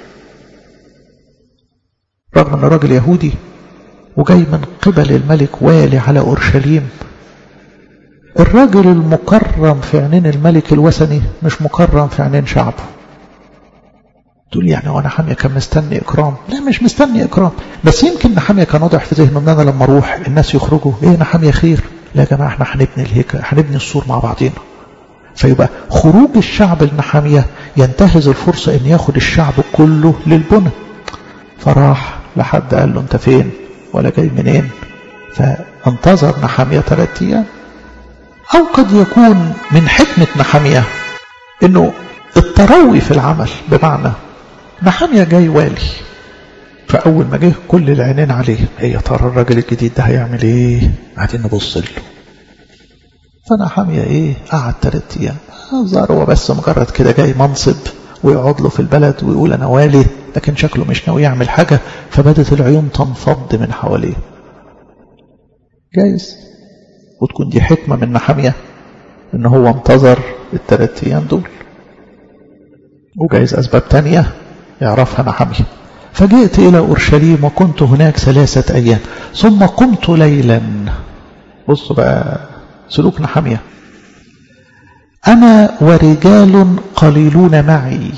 رغم أنه راجل يهودي وجاي من قبل الملك والي على أورشليم الراجل المكرم في عينين الملك الوثني مش مكرم في عينين شعبه تقول يعني وانا حامية كان مستني اكرام لا مش مستني اكرام بس يمكن نحامية كان واضح في ذهنه ان انا لما اروح الناس يخرجوا ايه نحامية خير لا يا جماعة احنا هنبني الهيكل هنبني السور مع بعضينا فيبقى خروج الشعب النحامية ينتهز الفرصة ان ياخد الشعب كله للبنى فراح لحد قال له انت فين ولا جاي منين فانتظر نحامية ثلاثة ايام أو قد يكون من حكمة نحمية أنه التروي في العمل بمعنى نحمية جاي والي فأول ما جه كل العينين عليه هي يا ترى الراجل الجديد ده هيعمل إيه قاعدين نبص له فنحمية إيه قعد ثلاث أيام ظهر هو بس مجرد كده جاي منصب ويقعد له في البلد ويقول أنا والي لكن شكله مش ناوي يعمل حاجة فبدت العيون تنفض من حواليه جايز وتكون دي حكمة من نحمية ان هو انتظر الثلاث ايام دول وجايز اسباب تانية يعرفها نحمية فجئت الى اورشليم وكنت هناك ثلاثة ايام ثم قمت ليلا بصوا بقى سلوك نحمية أنا ورجال قليلون معي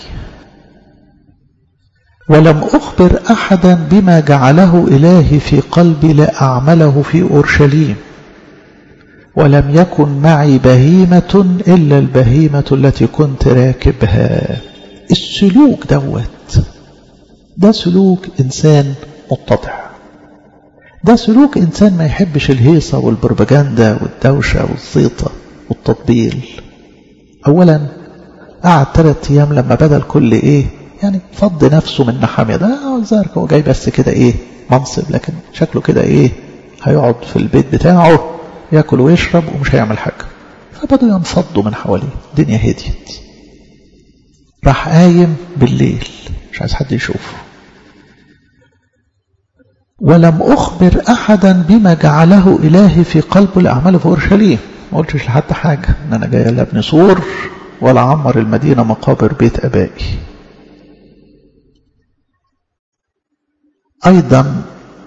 ولم أخبر أحدا بما جعله إلهي في قلبي لأعمله في أورشليم ولم يكن معي بهيمة إلا البهيمة التي كنت راكبها السلوك دوت ده سلوك إنسان متضع ده سلوك إنسان ما يحبش الهيصة والبروباجندا والدوشة والزيطة والتطبيل أولا قعد ثلاث أيام لما بدل كل إيه يعني فض نفسه من نحامية ده زارك هو جاي بس كده إيه منصب لكن شكله كده إيه هيقعد في البيت بتاعه ياكل ويشرب ومش هيعمل حاجة فبدوا ينفضوا من حواليه الدنيا هديت راح قايم بالليل مش عايز حد يشوفه ولم أخبر أحدا بما جعله إلهي في قلبه لأعماله في أورشليم ما قلتش لحد حاجة إن أنا جاي لا ابن سور ولا عمر المدينة مقابر بيت أبائي أيضا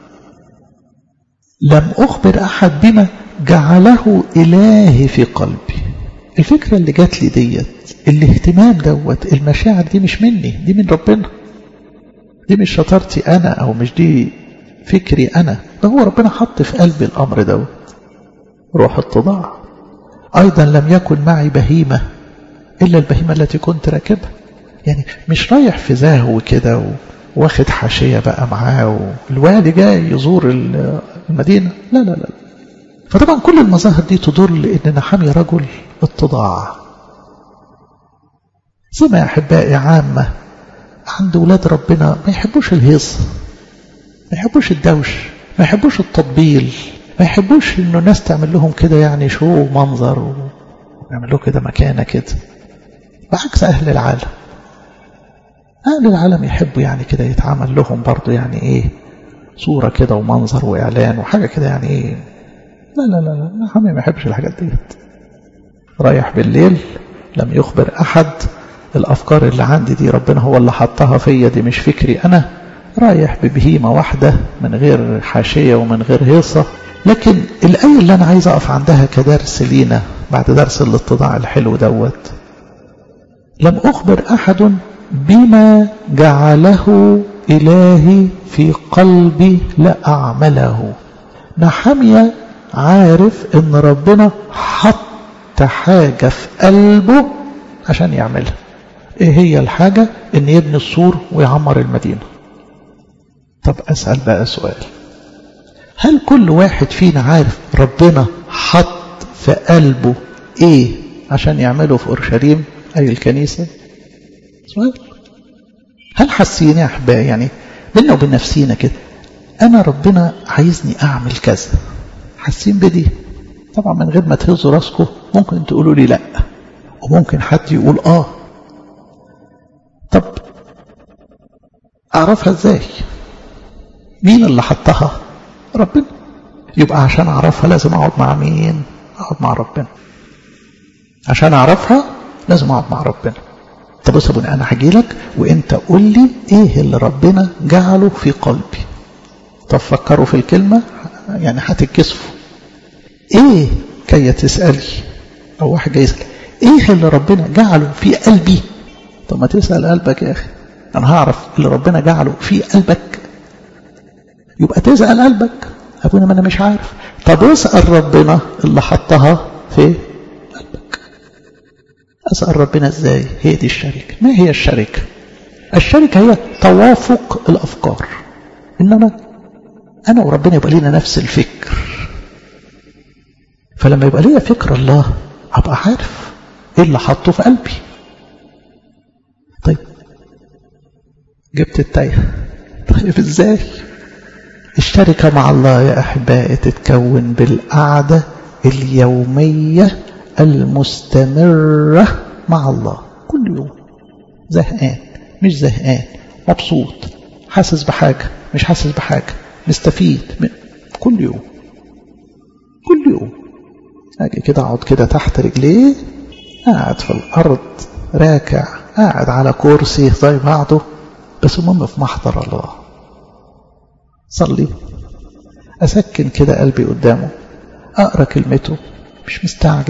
لم أخبر أحد بما جعله إلهي في قلبي الفكرة اللي جات لي ديت الاهتمام دوت المشاعر دي مش مني دي من ربنا دي مش شطارتي أنا أو مش دي فكري أنا ده هو ربنا حط في قلبي الأمر دوت روح اتضاع أيضا لم يكن معي بهيمة إلا البهيمة التي كنت راكبها يعني مش رايح في زهو كده واخد حاشية بقى معاه والوالي جاي يزور المدينة لا لا لا فطبعا كل المظاهر دي تدل ان نحامي رجل اتضاع زي ما يا احبائي عامة عند ولاد ربنا ما يحبوش الهيص ما يحبوش الدوش ما يحبوش التطبيل ما يحبوش انه الناس تعمل لهم كده يعني شو ومنظر ويعمل له كده مكانة كده بعكس اهل العالم أهل العالم يحبوا يعني كده يتعامل لهم برضو يعني إيه صورة كده ومنظر وإعلان وحاجة كده يعني إيه لا لا لا لا حمي ما يحبش الحاجات ديت رايح بالليل لم يخبر أحد الأفكار اللي عندي دي ربنا هو اللي حطها فيا دي مش فكري أنا رايح ببهيمة واحدة من غير حاشية ومن غير هيصة لكن الآية اللي أنا عايز أقف عندها كدرس لينا بعد درس الاتضاع الحلو دوت لم أخبر أحد بما جعله إلهي في قلبي لأعمله نحمية عارف ان ربنا حط حاجة في قلبه عشان يعملها ايه هي الحاجة ان يبني السور ويعمر المدينة طب اسأل بقى سؤال هل كل واحد فينا عارف ربنا حط في قلبه ايه عشان يعمله في اورشليم اي الكنيسة سؤال هل حاسين يا احبائي يعني بينا وبين نفسينا كده انا ربنا عايزني اعمل كذا حاسين بدي طبعا من غير ما تهزوا راسكم ممكن تقولوا لي لا وممكن حد يقول اه طب اعرفها ازاي مين اللي حطها ربنا يبقى عشان اعرفها لازم اقعد مع مين اقعد مع ربنا عشان اعرفها لازم اقعد مع ربنا طب بص ابني انا هاجي لك وانت قول لي ايه اللي ربنا جعله في قلبي طب فكروا في الكلمه يعني هتتكسفوا ايه كي تسالي او واحد جاي يسال ايه اللي ربنا جعله في قلبي طب ما تسال قلبك يا اخي انا هعرف اللي ربنا جعله في قلبك يبقى تسال قلبك ابونا ما انا مش عارف طب اسال ربنا اللي حطها في قلبك اسال ربنا ازاي هي دي الشركه ما هي الشركه الشركه هي توافق الافكار انما انا وربنا يبقى لينا نفس الفكر فلما يبقى ليا فكر الله هبقى عارف ايه اللي حطه في قلبي طيب جبت التايه طيب ازاي الشركة مع الله يا أحبائي تتكون بالقعدة اليومية المستمرة مع الله كل يوم زهقان مش زهقان مبسوط حاسس بحاجة مش حاسس بحاجة مستفيد من كل يوم كل يوم اجي كده اقعد كده تحت رجليه قاعد في الارض راكع قاعد على كرسي زي بعضه بس المهم في محضر الله صلي أسكن كده قلبي قدامه أقرأ كلمته مش مستعجل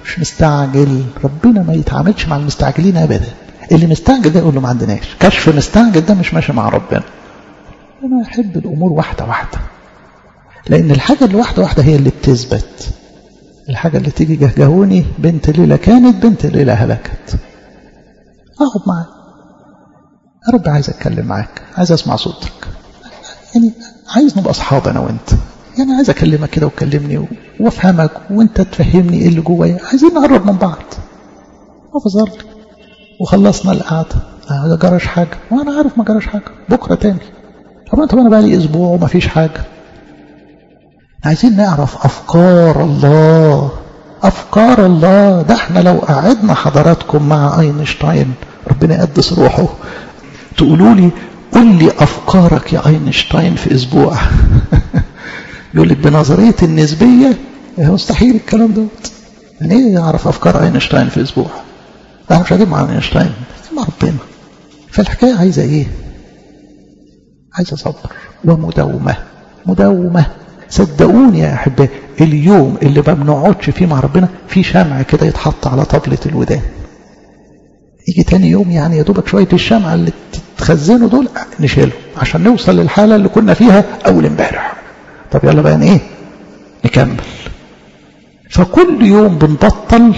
مش مستعجل ربنا ما يتعاملش مع المستعجلين ابدا اللي مستعجل ده يقول له ما عندناش كشف مستعجل ده مش ماشي مع ربنا انا احب الامور واحده واحده لان الحاجه اللي واحده واحده هي اللي بتثبت الحاجه اللي تيجي جهجهوني بنت ليله كانت بنت ليله هلكت اقعد معاك يا رب عايز اتكلم معاك عايز اسمع صوتك يعني عايز نبقى اصحاب انا وانت يعني عايز اكلمك كده وتكلمني وافهمك وانت تفهمني ايه اللي جوايا عايزين نقرب من بعض افضل وخلصنا القعده ما جراش حاجه وانا عارف ما جراش حاجه بكره تاني طب طب انا بقى لي اسبوع وما فيش حاجه عايزين نعرف افكار الله افكار الله ده احنا لو قعدنا حضراتكم مع اينشتاين ربنا يقدس روحه تقولوا لي قل لي افكارك يا اينشتاين في اسبوع يقول لك بنظريه النسبيه مستحيل الكلام دوت يعني ايه يعرف افكار اينشتاين في اسبوع لا مش هجيب مع اينشتاين مع ربنا فالحكايه عايزه ايه عايزه صبر ومداومه مداومه صدقوني يا احبائي اليوم اللي ما بنقعدش فيه مع ربنا في شمع كده يتحط على طبلة الودان يجي تاني يوم يعني يا دوبك شوية الشمع اللي تخزنوا دول نشيله عشان نوصل للحالة اللي كنا فيها أول امبارح طب يلا بقى ايه نكمل فكل يوم بنبطل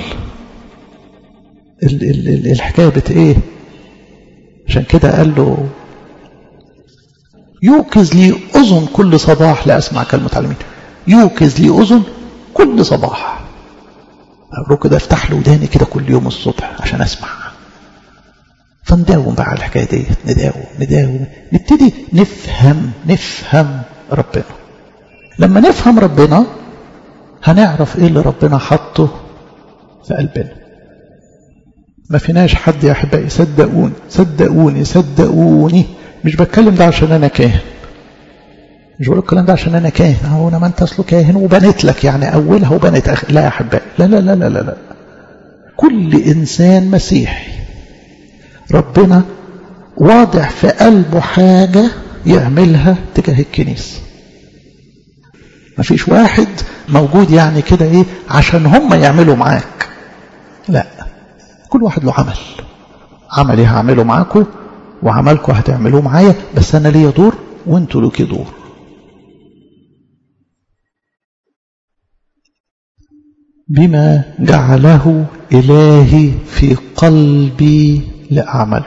ال ال ال الحكاية بت ايه عشان كده قال له يوكز لي أذن كل صباح لأسمع كلمة علمين يوكز لي أذن كل صباح أقول كده افتح له وداني كده كل يوم الصبح عشان أسمع فنداوم بقى على الحكاية دي نداوم نداوم نبتدي نفهم نفهم ربنا لما نفهم ربنا هنعرف ايه اللي ربنا حطه في قلبنا ما فيناش حد يا احبائي صدقوني صدقوني صدقوني مش بتكلم ده عشان انا كاهن مش بقول الكلام ده عشان انا كاهن هو انا ما انت اصله كاهن وبنت لك يعني اولها وبنت أخ... لا يا احبائي لا لا لا لا لا لا كل انسان مسيحي ربنا واضع في قلبه حاجه يعملها تجاه الكنيسه ما فيش واحد موجود يعني كده ايه عشان هم يعملوا معاك لا كل واحد له عمل عملي هعمله معاكم وعملكم هتعملوه معايا بس انا ليا دور وانتوا لكي دور بما جعله إلهي في قلبي لأعمله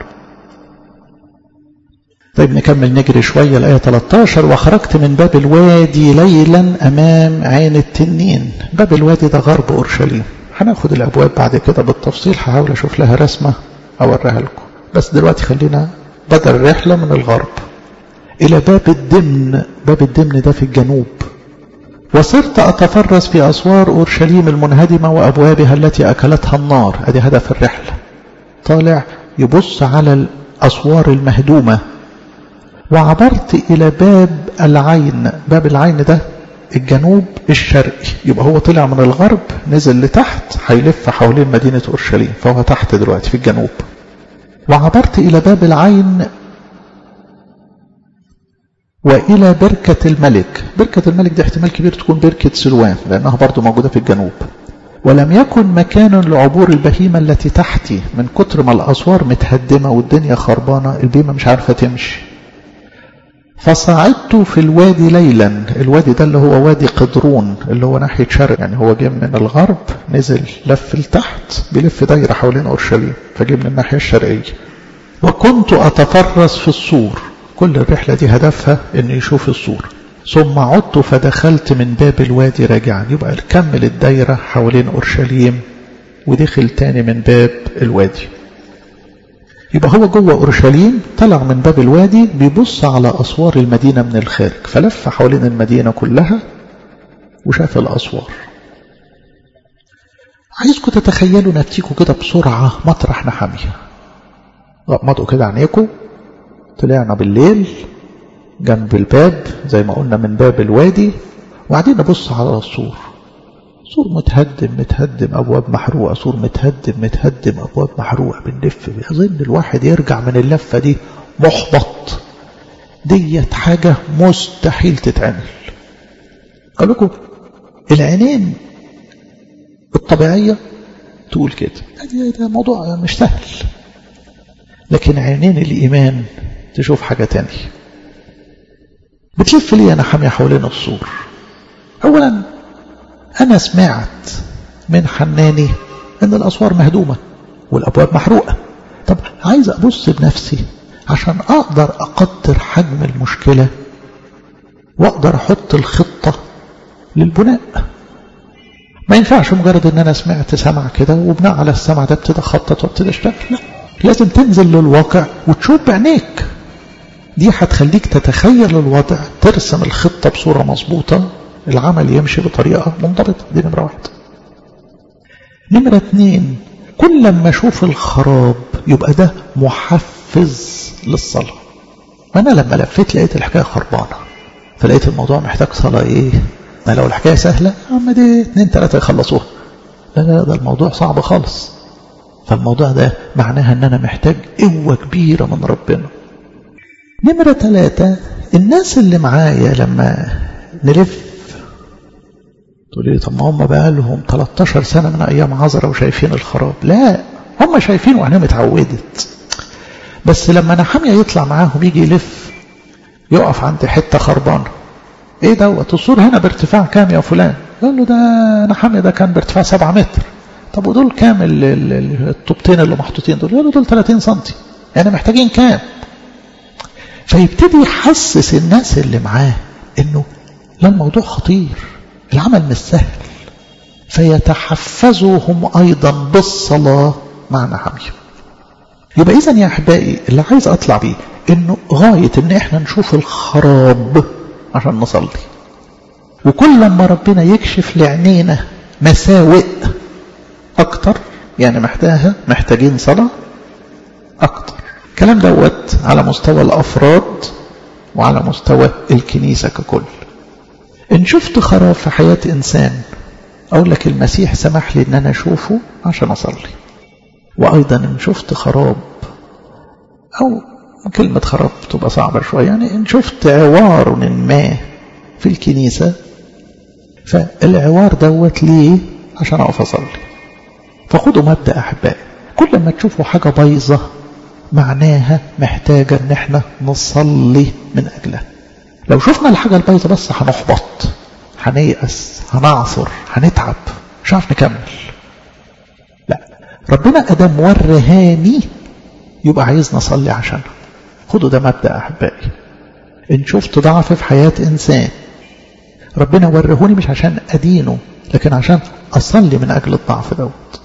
طيب نكمل نجري شوية الآية 13 وخرجت من باب الوادي ليلا أمام عين التنين باب الوادي ده غرب أورشليم هناخد الأبواب بعد كده بالتفصيل هحاول أشوف لها رسمة أوريها لكم بس دلوقتي خلينا بدل الرحلة من الغرب إلى باب الدمن باب الدمن ده في الجنوب وصرت أتفرس في أسوار أورشليم المنهدمة وأبوابها التي أكلتها النار أدي هدف الرحلة طالع يبص على الأسوار المهدومة وعبرت إلى باب العين باب العين ده الجنوب الشرقي يبقى هو طلع من الغرب نزل لتحت هيلف حوالين مدينة أورشليم فهو تحت دلوقتي في الجنوب وعبرت إلى باب العين وإلى بركة الملك بركة الملك دي احتمال كبير تكون بركة سلوان لأنها برضو موجودة في الجنوب ولم يكن مكان لعبور البهيمة التي تحتي من كتر ما الأسوار متهدمة والدنيا خربانة البهيمة مش عارفة تمشي فصعدت في الوادي ليلا الوادي ده اللي هو وادي قدرون اللي هو ناحية شرق يعني هو جه من الغرب نزل لف لتحت بيلف دايرة حوالين أورشليم فجه من الناحية الشرقية وكنت أتفرس في السور كل الرحلة دي هدفها أن يشوف السور ثم عدت فدخلت من باب الوادي راجعا يبقى كمل الدايرة حوالين أورشليم ودخل تاني من باب الوادي يبقى هو جوه أورشليم طلع من باب الوادي بيبص على أسوار المدينة من الخارج فلف حوالين المدينة كلها وشاف الأسوار عايزكم تتخيلوا نفسيكم كده بسرعة مطرح نحامية غمضوا كده عينيكم طلعنا بالليل جنب الباب زي ما قلنا من باب الوادي وبعدين نبص على السور سور متهدم متهدم أبواب محروقة سور متهدم متهدم أبواب محروقة بنلف يظن الواحد يرجع من اللفة دي محبط ديت حاجة مستحيل تتعمل قال لكم العينين الطبيعية تقول كده ده موضوع مش سهل لكن عينين الإيمان تشوف حاجة تانية بتلف لي أنا حامية حوالين السور أولا أنا سمعت من حناني أن الأسوار مهدومة والأبواب محروقة طب عايز أبص بنفسي عشان أقدر أقدر حجم المشكلة وأقدر أحط الخطة للبناء ما ينفعش مجرد ان انا سمعت سمع كده وبناء على السمع ده ابتدي اخطط وابتدي اشتغل لا لازم تنزل للواقع وتشوف بعينيك دي هتخليك تتخيل الوضع ترسم الخطة بصورة مظبوطة العمل يمشي بطريقة منضبطة دي نمرة واحد نمرة اتنين كل لما اشوف الخراب يبقى ده محفز للصلاة وانا لما لفيت لقيت الحكاية خربانة فلقيت الموضوع محتاج صلاة ايه ما لو الحكاية سهلة عم دي اتنين تلاتة يخلصوها لا لا ده الموضوع صعب خالص فالموضوع ده معناها ان انا محتاج قوة كبيرة من ربنا نمرة ثلاثة الناس اللي معايا لما نلف تقولي لي طب ما هم بقى لهم 13 سنة من أيام عذرة وشايفين الخراب لا هم شايفين وعينهم اتعودت بس لما نحامية يطلع معاهم يجي يلف يقف عند حتة خربانة ايه دوت السور هنا بارتفاع كام يا فلان يقول له ده نحامية ده كان بارتفاع 7 متر طب ودول كام الطوبتين اللي محطوطين دول يقول له دول 30 سنتي يعني محتاجين كام فيبتدي يحسس الناس اللي معاه انه لا الموضوع خطير العمل مش سهل فيتحفزوا هم ايضا بالصلاة مع نعمهم يبقى اذا يا احبائي اللي عايز اطلع بيه انه غاية ان احنا نشوف الخراب عشان نصلي وكل لما ربنا يكشف لعينينا مساوئ اكتر يعني محتاجها محتاجين صلاة اكتر الكلام دوت على مستوى الافراد وعلى مستوى الكنيسة ككل ان شفت خراب في حياة انسان اقول لك المسيح سمح لي ان انا اشوفه عشان اصلي وايضا ان شفت خراب او كلمة خراب تبقى صعبة شوية يعني ان شفت عوار ما في الكنيسة فالعوار دوت ليه عشان اقف اصلي فخدوا مبدأ احبائي كل ما تشوفوا حاجة بايظة معناها محتاجة ان احنا نصلي من اجلها لو شفنا الحاجة البايظة بس هنحبط هنيأس هنعثر هنتعب مش عارف نكمل لا ربنا ادام ورهاني يبقى عايز نصلي عشانه خدوا ده مبدأ احبائي ان شفت ضعف في حياة انسان ربنا ورهوني مش عشان ادينه لكن عشان اصلي من اجل الضعف دوت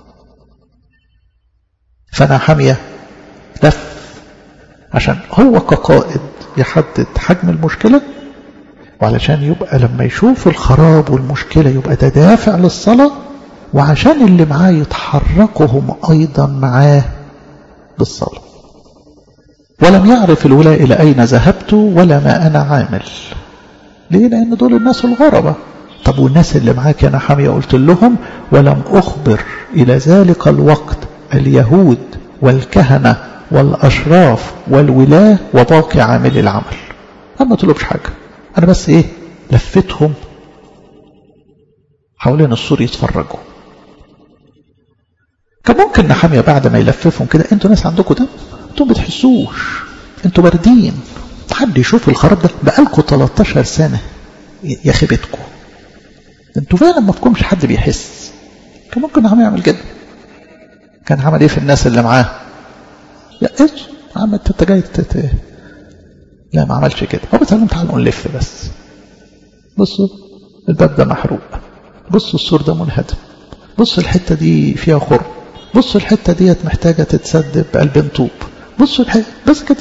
فانا حامية لف عشان هو كقائد يحدد حجم المشكلة وعلشان يبقى لما يشوف الخراب والمشكلة يبقى ده دافع للصلاة وعشان اللي معاه يتحركوا هم أيضا معاه بالصلاة ولم يعرف الولاء إلى أين ذهبت ولا ما أنا عامل ليه لأن دول الناس الغربة طب والناس اللي معاك أنا حامية قلت لهم ولم أخبر إلى ذلك الوقت اليهود والكهنة والأشراف والولاة وباقي عامل العمل أنا ما طلبش حاجة أنا بس إيه لفتهم حوالين السور يتفرجوا كان ممكن نحامية بعد ما يلففهم كده انتوا ناس عندكم دم انتوا ما بتحسوش انتوا باردين حد يشوف الخراب ده بقالكم 13 سنة يا خيبتكم انتوا فعلا ما فيكمش حد بيحس كان ممكن نحامية يعمل كده كان عمل ايه في الناس اللي معاه لا ايش عم انت جاي تت... لا ما عملش كده هو بس قال تعالوا نلف بس بصوا الباب ده محروق بصوا السور ده منهدم بصوا الحته دي فيها خرم بصوا الحته ديت محتاجه تتسد بقلب طوب بصوا الحته بس كده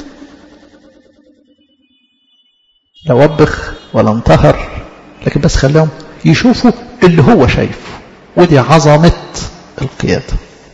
لا وبخ ولا انتهر لكن بس خلاهم يشوفوا اللي هو شايفه ودي عظمه القياده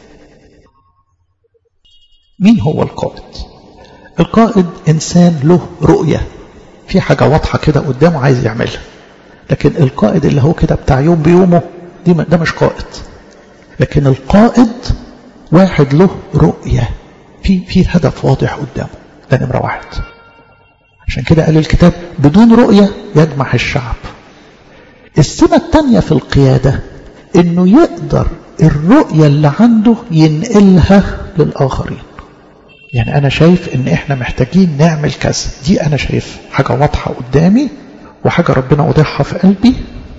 مين هو القائد القائد إنسان له رؤية في حاجة واضحة كده قدامه عايز يعملها لكن القائد اللي هو كده بتاع يوم بيومه دي ده مش قائد لكن القائد واحد له رؤية في في هدف واضح قدامه ده نمرة واحد عشان كده قال الكتاب بدون رؤية يجمع الشعب السمة الثانية في القيادة انه يقدر الرؤية اللي عنده ينقلها للآخرين يعني أنا شايف إن إحنا محتاجين نعمل كذا دي أنا شايف حاجة واضحة قدامي وحاجة ربنا وضعها في قلبي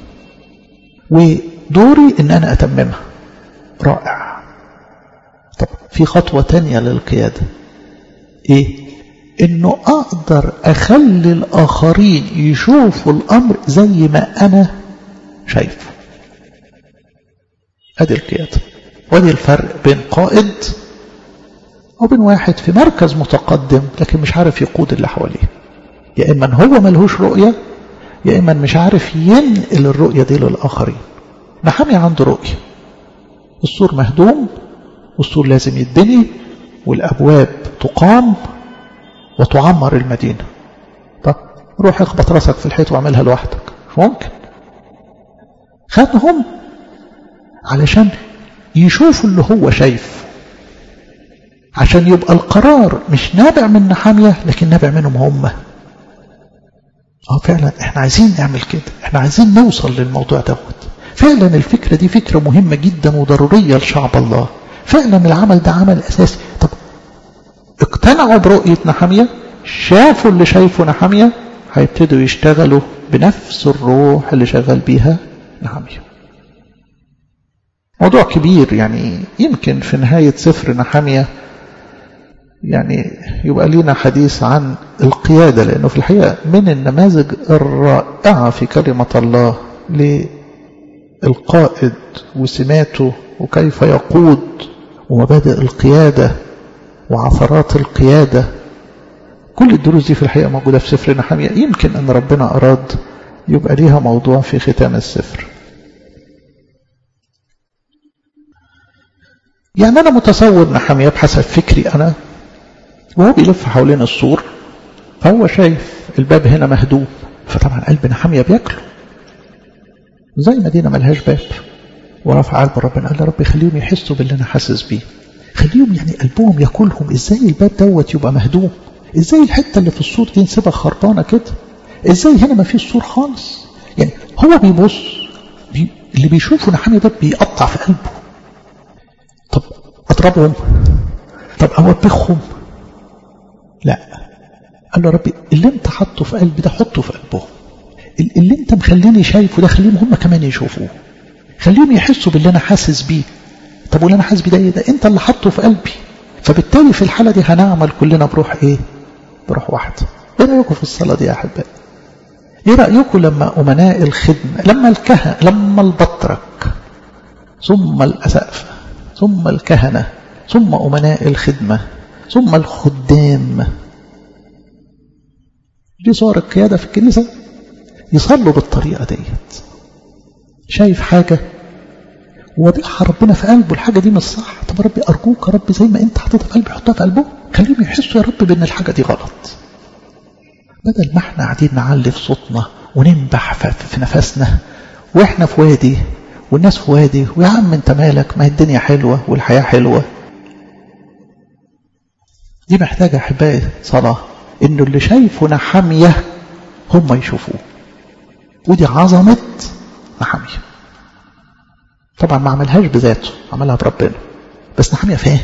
ودوري إن أنا أتممها رائع طب في خطوة تانية للقيادة إيه إنه أقدر أخلي الآخرين يشوفوا الأمر زي ما أنا شايفه أدي القيادة وادي الفرق بين قائد وبين واحد في مركز متقدم لكن مش عارف يقود اللي حواليه يا إما هو ملهوش رؤية يا إما مش عارف ينقل الرؤية دي للآخرين نحمي عنده رؤية السور مهدوم والسور لازم يتبني والأبواب تقام وتعمر المدينة طب روح اخبط راسك في الحيط واعملها لوحدك مش ممكن خدهم علشان يشوفوا اللي هو شايف عشان يبقى القرار مش نابع من نحامية لكن نابع منهم هم اه فعلا احنا عايزين نعمل كده احنا عايزين نوصل للموضوع دوت فعلا الفكرة دي فكرة مهمة جدا وضرورية لشعب الله فعلا العمل ده عمل أساسي طب اقتنعوا برؤية نحامية شافوا اللي شايفه نحامية هيبتدوا يشتغلوا بنفس الروح اللي شغال بيها نحامية موضوع كبير يعني يمكن في نهاية سفر نحامية يعني يبقى لنا حديث عن القيادة لأنه في الحقيقة من النماذج الرائعة في كلمة الله للقائد وسماته وكيف يقود ومبادئ القيادة وعثرات القيادة كل الدروس دي في الحقيقة موجودة في سفر نحامية يمكن أن ربنا أراد يبقى ليها موضوع في ختام السفر يعني أنا متصور نحامية بحسب فكري أنا وهو بيلف حوالين السور فهو شايف الباب هنا مهدوم فطبعا قلب نحامية بياكله زي مدينة ملهاش باب ورفع قلب ربنا قال رب خليهم يحسوا باللي أنا حاسس بيه خليهم يعني قلبهم ياكلهم ازاي الباب دوت يبقى مهدوم ازاي الحتة اللي في السور دي نسيبها خربانة كده ازاي هنا ما فيش سور خالص يعني هو بيبص بي اللي بيشوفه نحامي ده بيقطع في قلبه طب اضربهم طب اوبخهم لا قال له ربي اللي انت حاطه في قلبي ده حطه في قلبهم اللي انت مخليني شايفه ده خليهم هم كمان يشوفوه خليهم يحسوا باللي انا حاسس بيه طب واللي انا حاسس بيه ده ايه ده انت اللي حاطه في قلبي فبالتالي في الحاله دي هنعمل كلنا بروح ايه بروح واحده ايه رايكم في الصلاه دي يا احبائي ايه رايكم لما امناء الخدمه لما الكهنه لما البطرك ثم الاسقفه ثم الكهنه ثم امناء الخدمه ثم الخدام دي صور القياده في الكنيسه يصلوا بالطريقه ديت شايف حاجه وضعها ربنا في قلبه الحاجة دي مش صح طب ربي أرجوك يا رب زي ما أنت حاططها في قلبي حطها في قلبه خليهم يحسوا يا رب بأن الحاجة دي غلط بدل ما احنا قاعدين نعلي في صوتنا وننبح في نفسنا واحنا في وادي والناس في وادي ويا عم انت مالك ما هي الدنيا حلوة والحياة حلوة دي محتاجة أحبائي صلاة إنه اللي شايفه نحمية هم يشوفوه ودي عظمة نحمية طبعا ما عملهاش بذاته عملها بربنا بس نحمية فاهم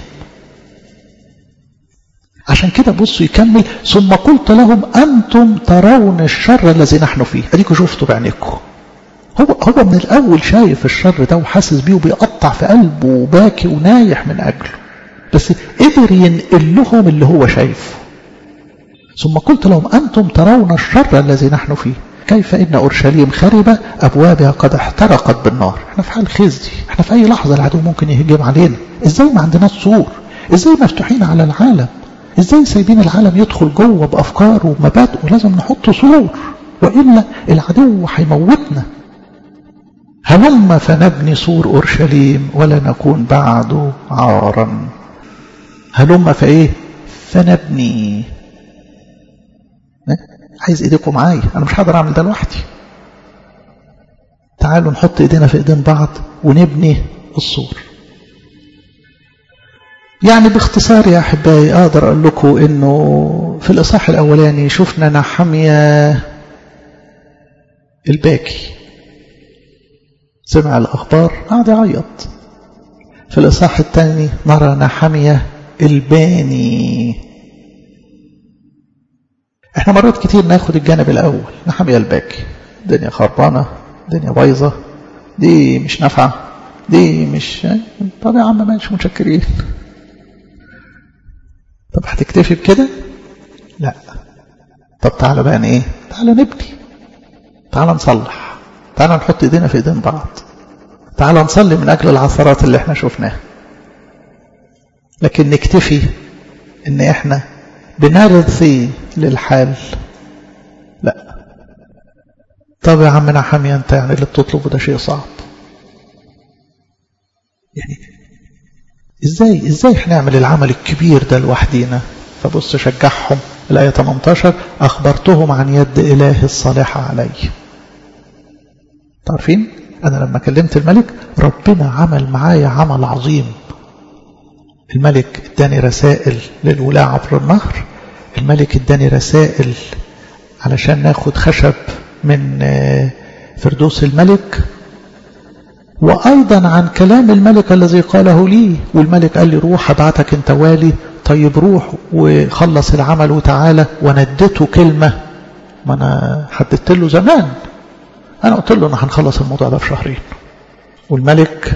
عشان كده بصوا يكمل ثم قلت لهم أنتم ترون الشر الذي نحن فيه أديكوا شفتوا بعينيكم هو هو من الأول شايف الشر ده وحاسس بيه وبيقطع في قلبه وباكي ونايح من أجله بس قدر ينقل لهم اللي هو شايفه ثم قلت لهم أنتم ترون الشر الذي نحن فيه كيف إن أورشليم خربة أبوابها قد احترقت بالنار احنا في حال خزي احنا في أي لحظة العدو ممكن يهجم علينا ازاي ما عندناش سور ازاي مفتوحين على العالم ازاي سايبين العالم يدخل جوه بأفكاره ومبادئه لازم نحط سور وإلا العدو هيموتنا هلم فنبني سور أورشليم ولا نكون بعده عارا هلم فإيه فنبني عايز ايديكم معايا انا مش هقدر اعمل ده لوحدي تعالوا نحط ايدينا في ايدين بعض ونبني السور يعني باختصار يا احبائي اقدر اقول لكم انه في الاصحاح الاولاني شفنا نحمية الباكي سمع الاخبار قعد يعيط في الإصحاح الثاني نرى نحمية الباني احنا مرات كتير ناخد الجانب الأول نحمية الباكي الدنيا خربانة الدنيا بايظة دي مش نافعة دي مش طب يا عم ماشي متشكرين طب هتكتفي بكده لا طب تعالى بقى ايه تعالى نبني تعالى نصلح تعالى نحط ايدينا في ايدين بعض تعالى نصلي من اجل العثرات اللي احنا شفناها لكن نكتفي ان احنا بنرثي للحال لا طب يا عم نحمي انت يعني اللي بتطلبه ده شيء صعب يعني ازاي ازاي هنعمل العمل الكبير ده لوحدينا فبص شجعهم الآية 18 أخبرتهم عن يد إله الصالحة علي تعرفين أنا لما كلمت الملك ربنا عمل معايا عمل عظيم الملك اداني رسائل للولاة عبر النهر الملك اداني رسائل علشان ناخد خشب من فردوس الملك وأيضا عن كلام الملك الذي قاله لي والملك قال لي روح ابعتك انت والي طيب روح وخلص العمل وتعالى وندته كلمة ما أنا حددت له زمان أنا قلت له أنا هنخلص الموضوع ده في شهرين والملك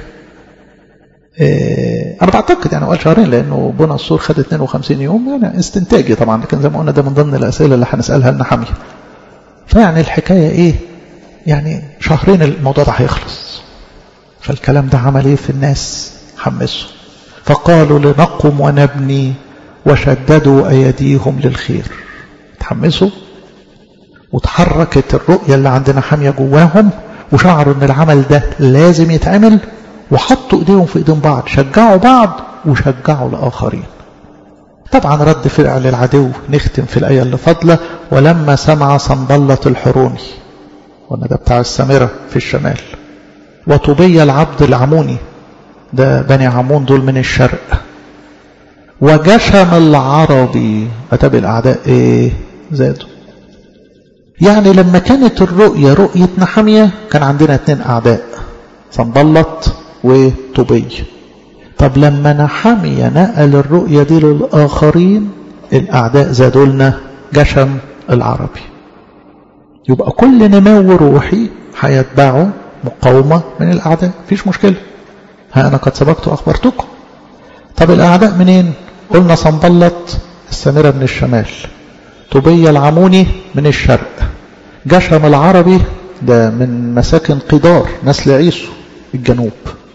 إيه أنا بعتقد يعني قال شهرين لأنه بنى السور خد 52 يوم يعني استنتاجي طبعا لكن زي ما قلنا ده من ضمن الأسئلة اللي هنسألها لنا حامية فيعني الحكاية إيه يعني شهرين الموضوع ده هيخلص فالكلام ده عمل إيه في الناس حمسه فقالوا لنقم ونبني وشددوا أيديهم للخير تحمسوا وتحركت الرؤية اللي عندنا حامية جواهم وشعروا ان العمل ده لازم يتعمل وحطوا ايديهم في ايدين بعض شجعوا بعض وشجعوا الآخرين طبعا رد فعل العدو نختم في الآية اللي فضلة ولما سمع صنبلة الحروني وانا ده بتاع السامرة في الشمال وطوبية العبد العموني ده بني عمون دول من الشرق وجشم العربي أتى الأعداء إيه زادوا يعني لما كانت الرؤية رؤية نحمية كان عندنا اتنين أعداء صنبلط وطبي طب لما نحمية نقل الرؤية دي للآخرين الأعداء زادوا لنا جشم العربي يبقى كل نمو روحي هيتبعه مقاومة من الأعداء فيش مشكلة ها أنا قد سبقت وأخبرتكم طب الأعداء منين قلنا صنبلط السامرة من الشمال طبية العموني من الشرق جشم العربي ده من مساكن قدار نسل عيسو الجنوب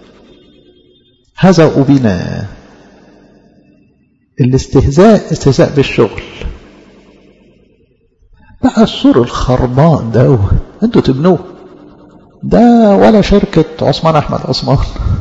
هذا أبينا الاستهزاء استهزاء بالشغل بقى السور الخربان ده انتوا تبنوه ده ولا شركة عثمان أحمد عثمان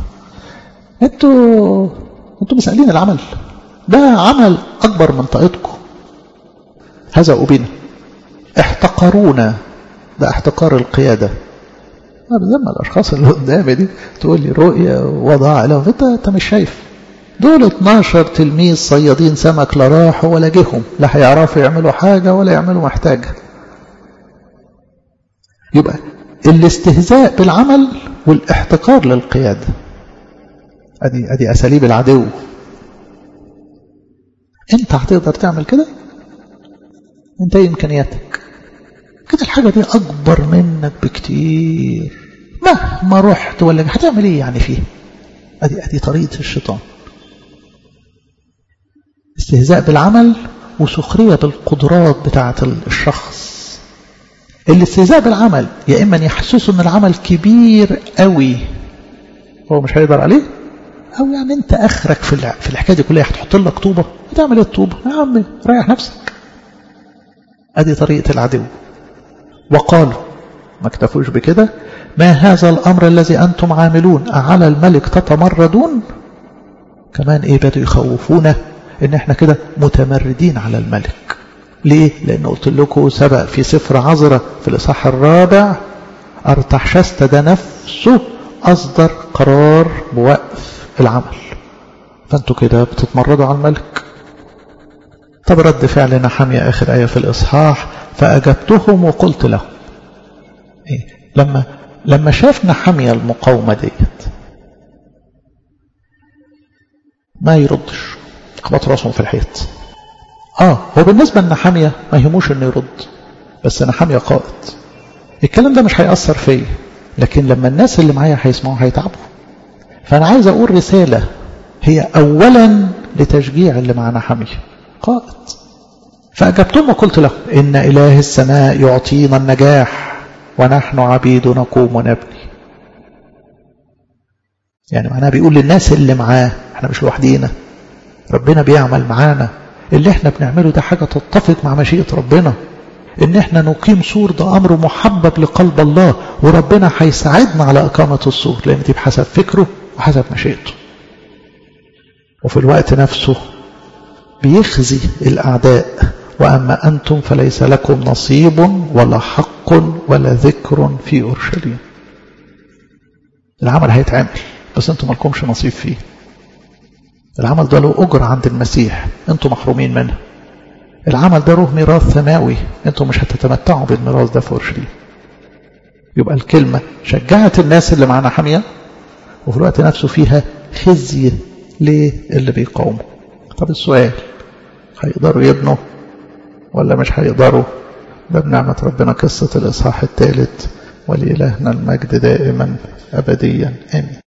انتوا انتوا مسألين العمل ده عمل أكبر من طاقتكم هذا أبينا احتقرونا ده احتقار القيادة لما الأشخاص اللي قدامي دي تقول لي رؤية وضع لهم انت, انت مش شايف دول 12 تلميذ صيادين سمك لا راحوا ولا جيهم لا هيعرفوا يعملوا حاجة ولا يعملوا محتاجة يبقى الاستهزاء بالعمل والاحتقار للقيادة ادي ادي اساليب العدو انت هتقدر تعمل كده انت ايه امكانياتك كده الحاجة دي اكبر منك بكتير مهما رحت ولا هتعمل ايه يعني فيه ادي ادي طريقة الشيطان استهزاء بالعمل وسخرية بالقدرات بتاعة الشخص الاستهزاء بالعمل يا اما يحسسه ان العمل كبير قوي هو مش هيقدر عليه او يعني انت اخرك في في الحكايه دي كلها هتحط لك طوبه هتعمل ايه الطوبه يا عم ريح نفسك ادي طريقه العدو وقالوا ما اكتفوش بكده ما هذا الامر الذي انتم عاملون اعلى الملك تتمردون كمان ايه بدوا يخوفونا ان احنا كده متمردين على الملك ليه لان قلت لكم سبق في سفر عذرة في الاصحاح الرابع ارتحشست ده نفسه اصدر قرار بوقف العمل فانتوا كده بتتمردوا على الملك طب رد فعل نحمية آخر آية في الإصحاح فأجبتهم وقلت لهم إيه؟ لما لما شاف نحمية المقاومة ديت ما يردش خبط راسهم في الحيط اه هو بالنسبة لنحامية ما يهموش انه يرد بس نحامية قائد الكلام ده مش هيأثر فيا لكن لما الناس اللي معايا هيسمعوا هيتعبوا فأنا عايز أقول رسالة هي أولا لتشجيع اللي معنا حمية قائد فأجبتهم وقلت لهم إن إله السماء يعطينا النجاح ونحن عبيد نقوم ونبني يعني معناها بيقول للناس اللي معاه احنا مش لوحدينا ربنا بيعمل معانا اللي احنا بنعمله ده حاجة تتفق مع مشيئة ربنا ان احنا نقيم سور ده امر محبب لقلب الله وربنا هيساعدنا على اقامة السور لان دي بحسب فكره وحسب مشيئته وفي الوقت نفسه بيخزي الاعداء واما انتم فليس لكم نصيب ولا حق ولا ذكر في اورشليم العمل هيتعمل بس انتم مالكمش نصيب فيه العمل ده له اجر عند المسيح انتم محرومين منه العمل ده له ميراث سماوي انتم مش هتتمتعوا بالميراث ده في اورشليم يبقى الكلمة شجعت الناس اللي معانا حامية وفي الوقت نفسه فيها خزي للي بيقاوموا طب السؤال هيقدروا يبنوا ولا مش هيقدروا ده بنعمة ربنا قصة الإصحاح الثالث ولإلهنا المجد دائما أبديا آمين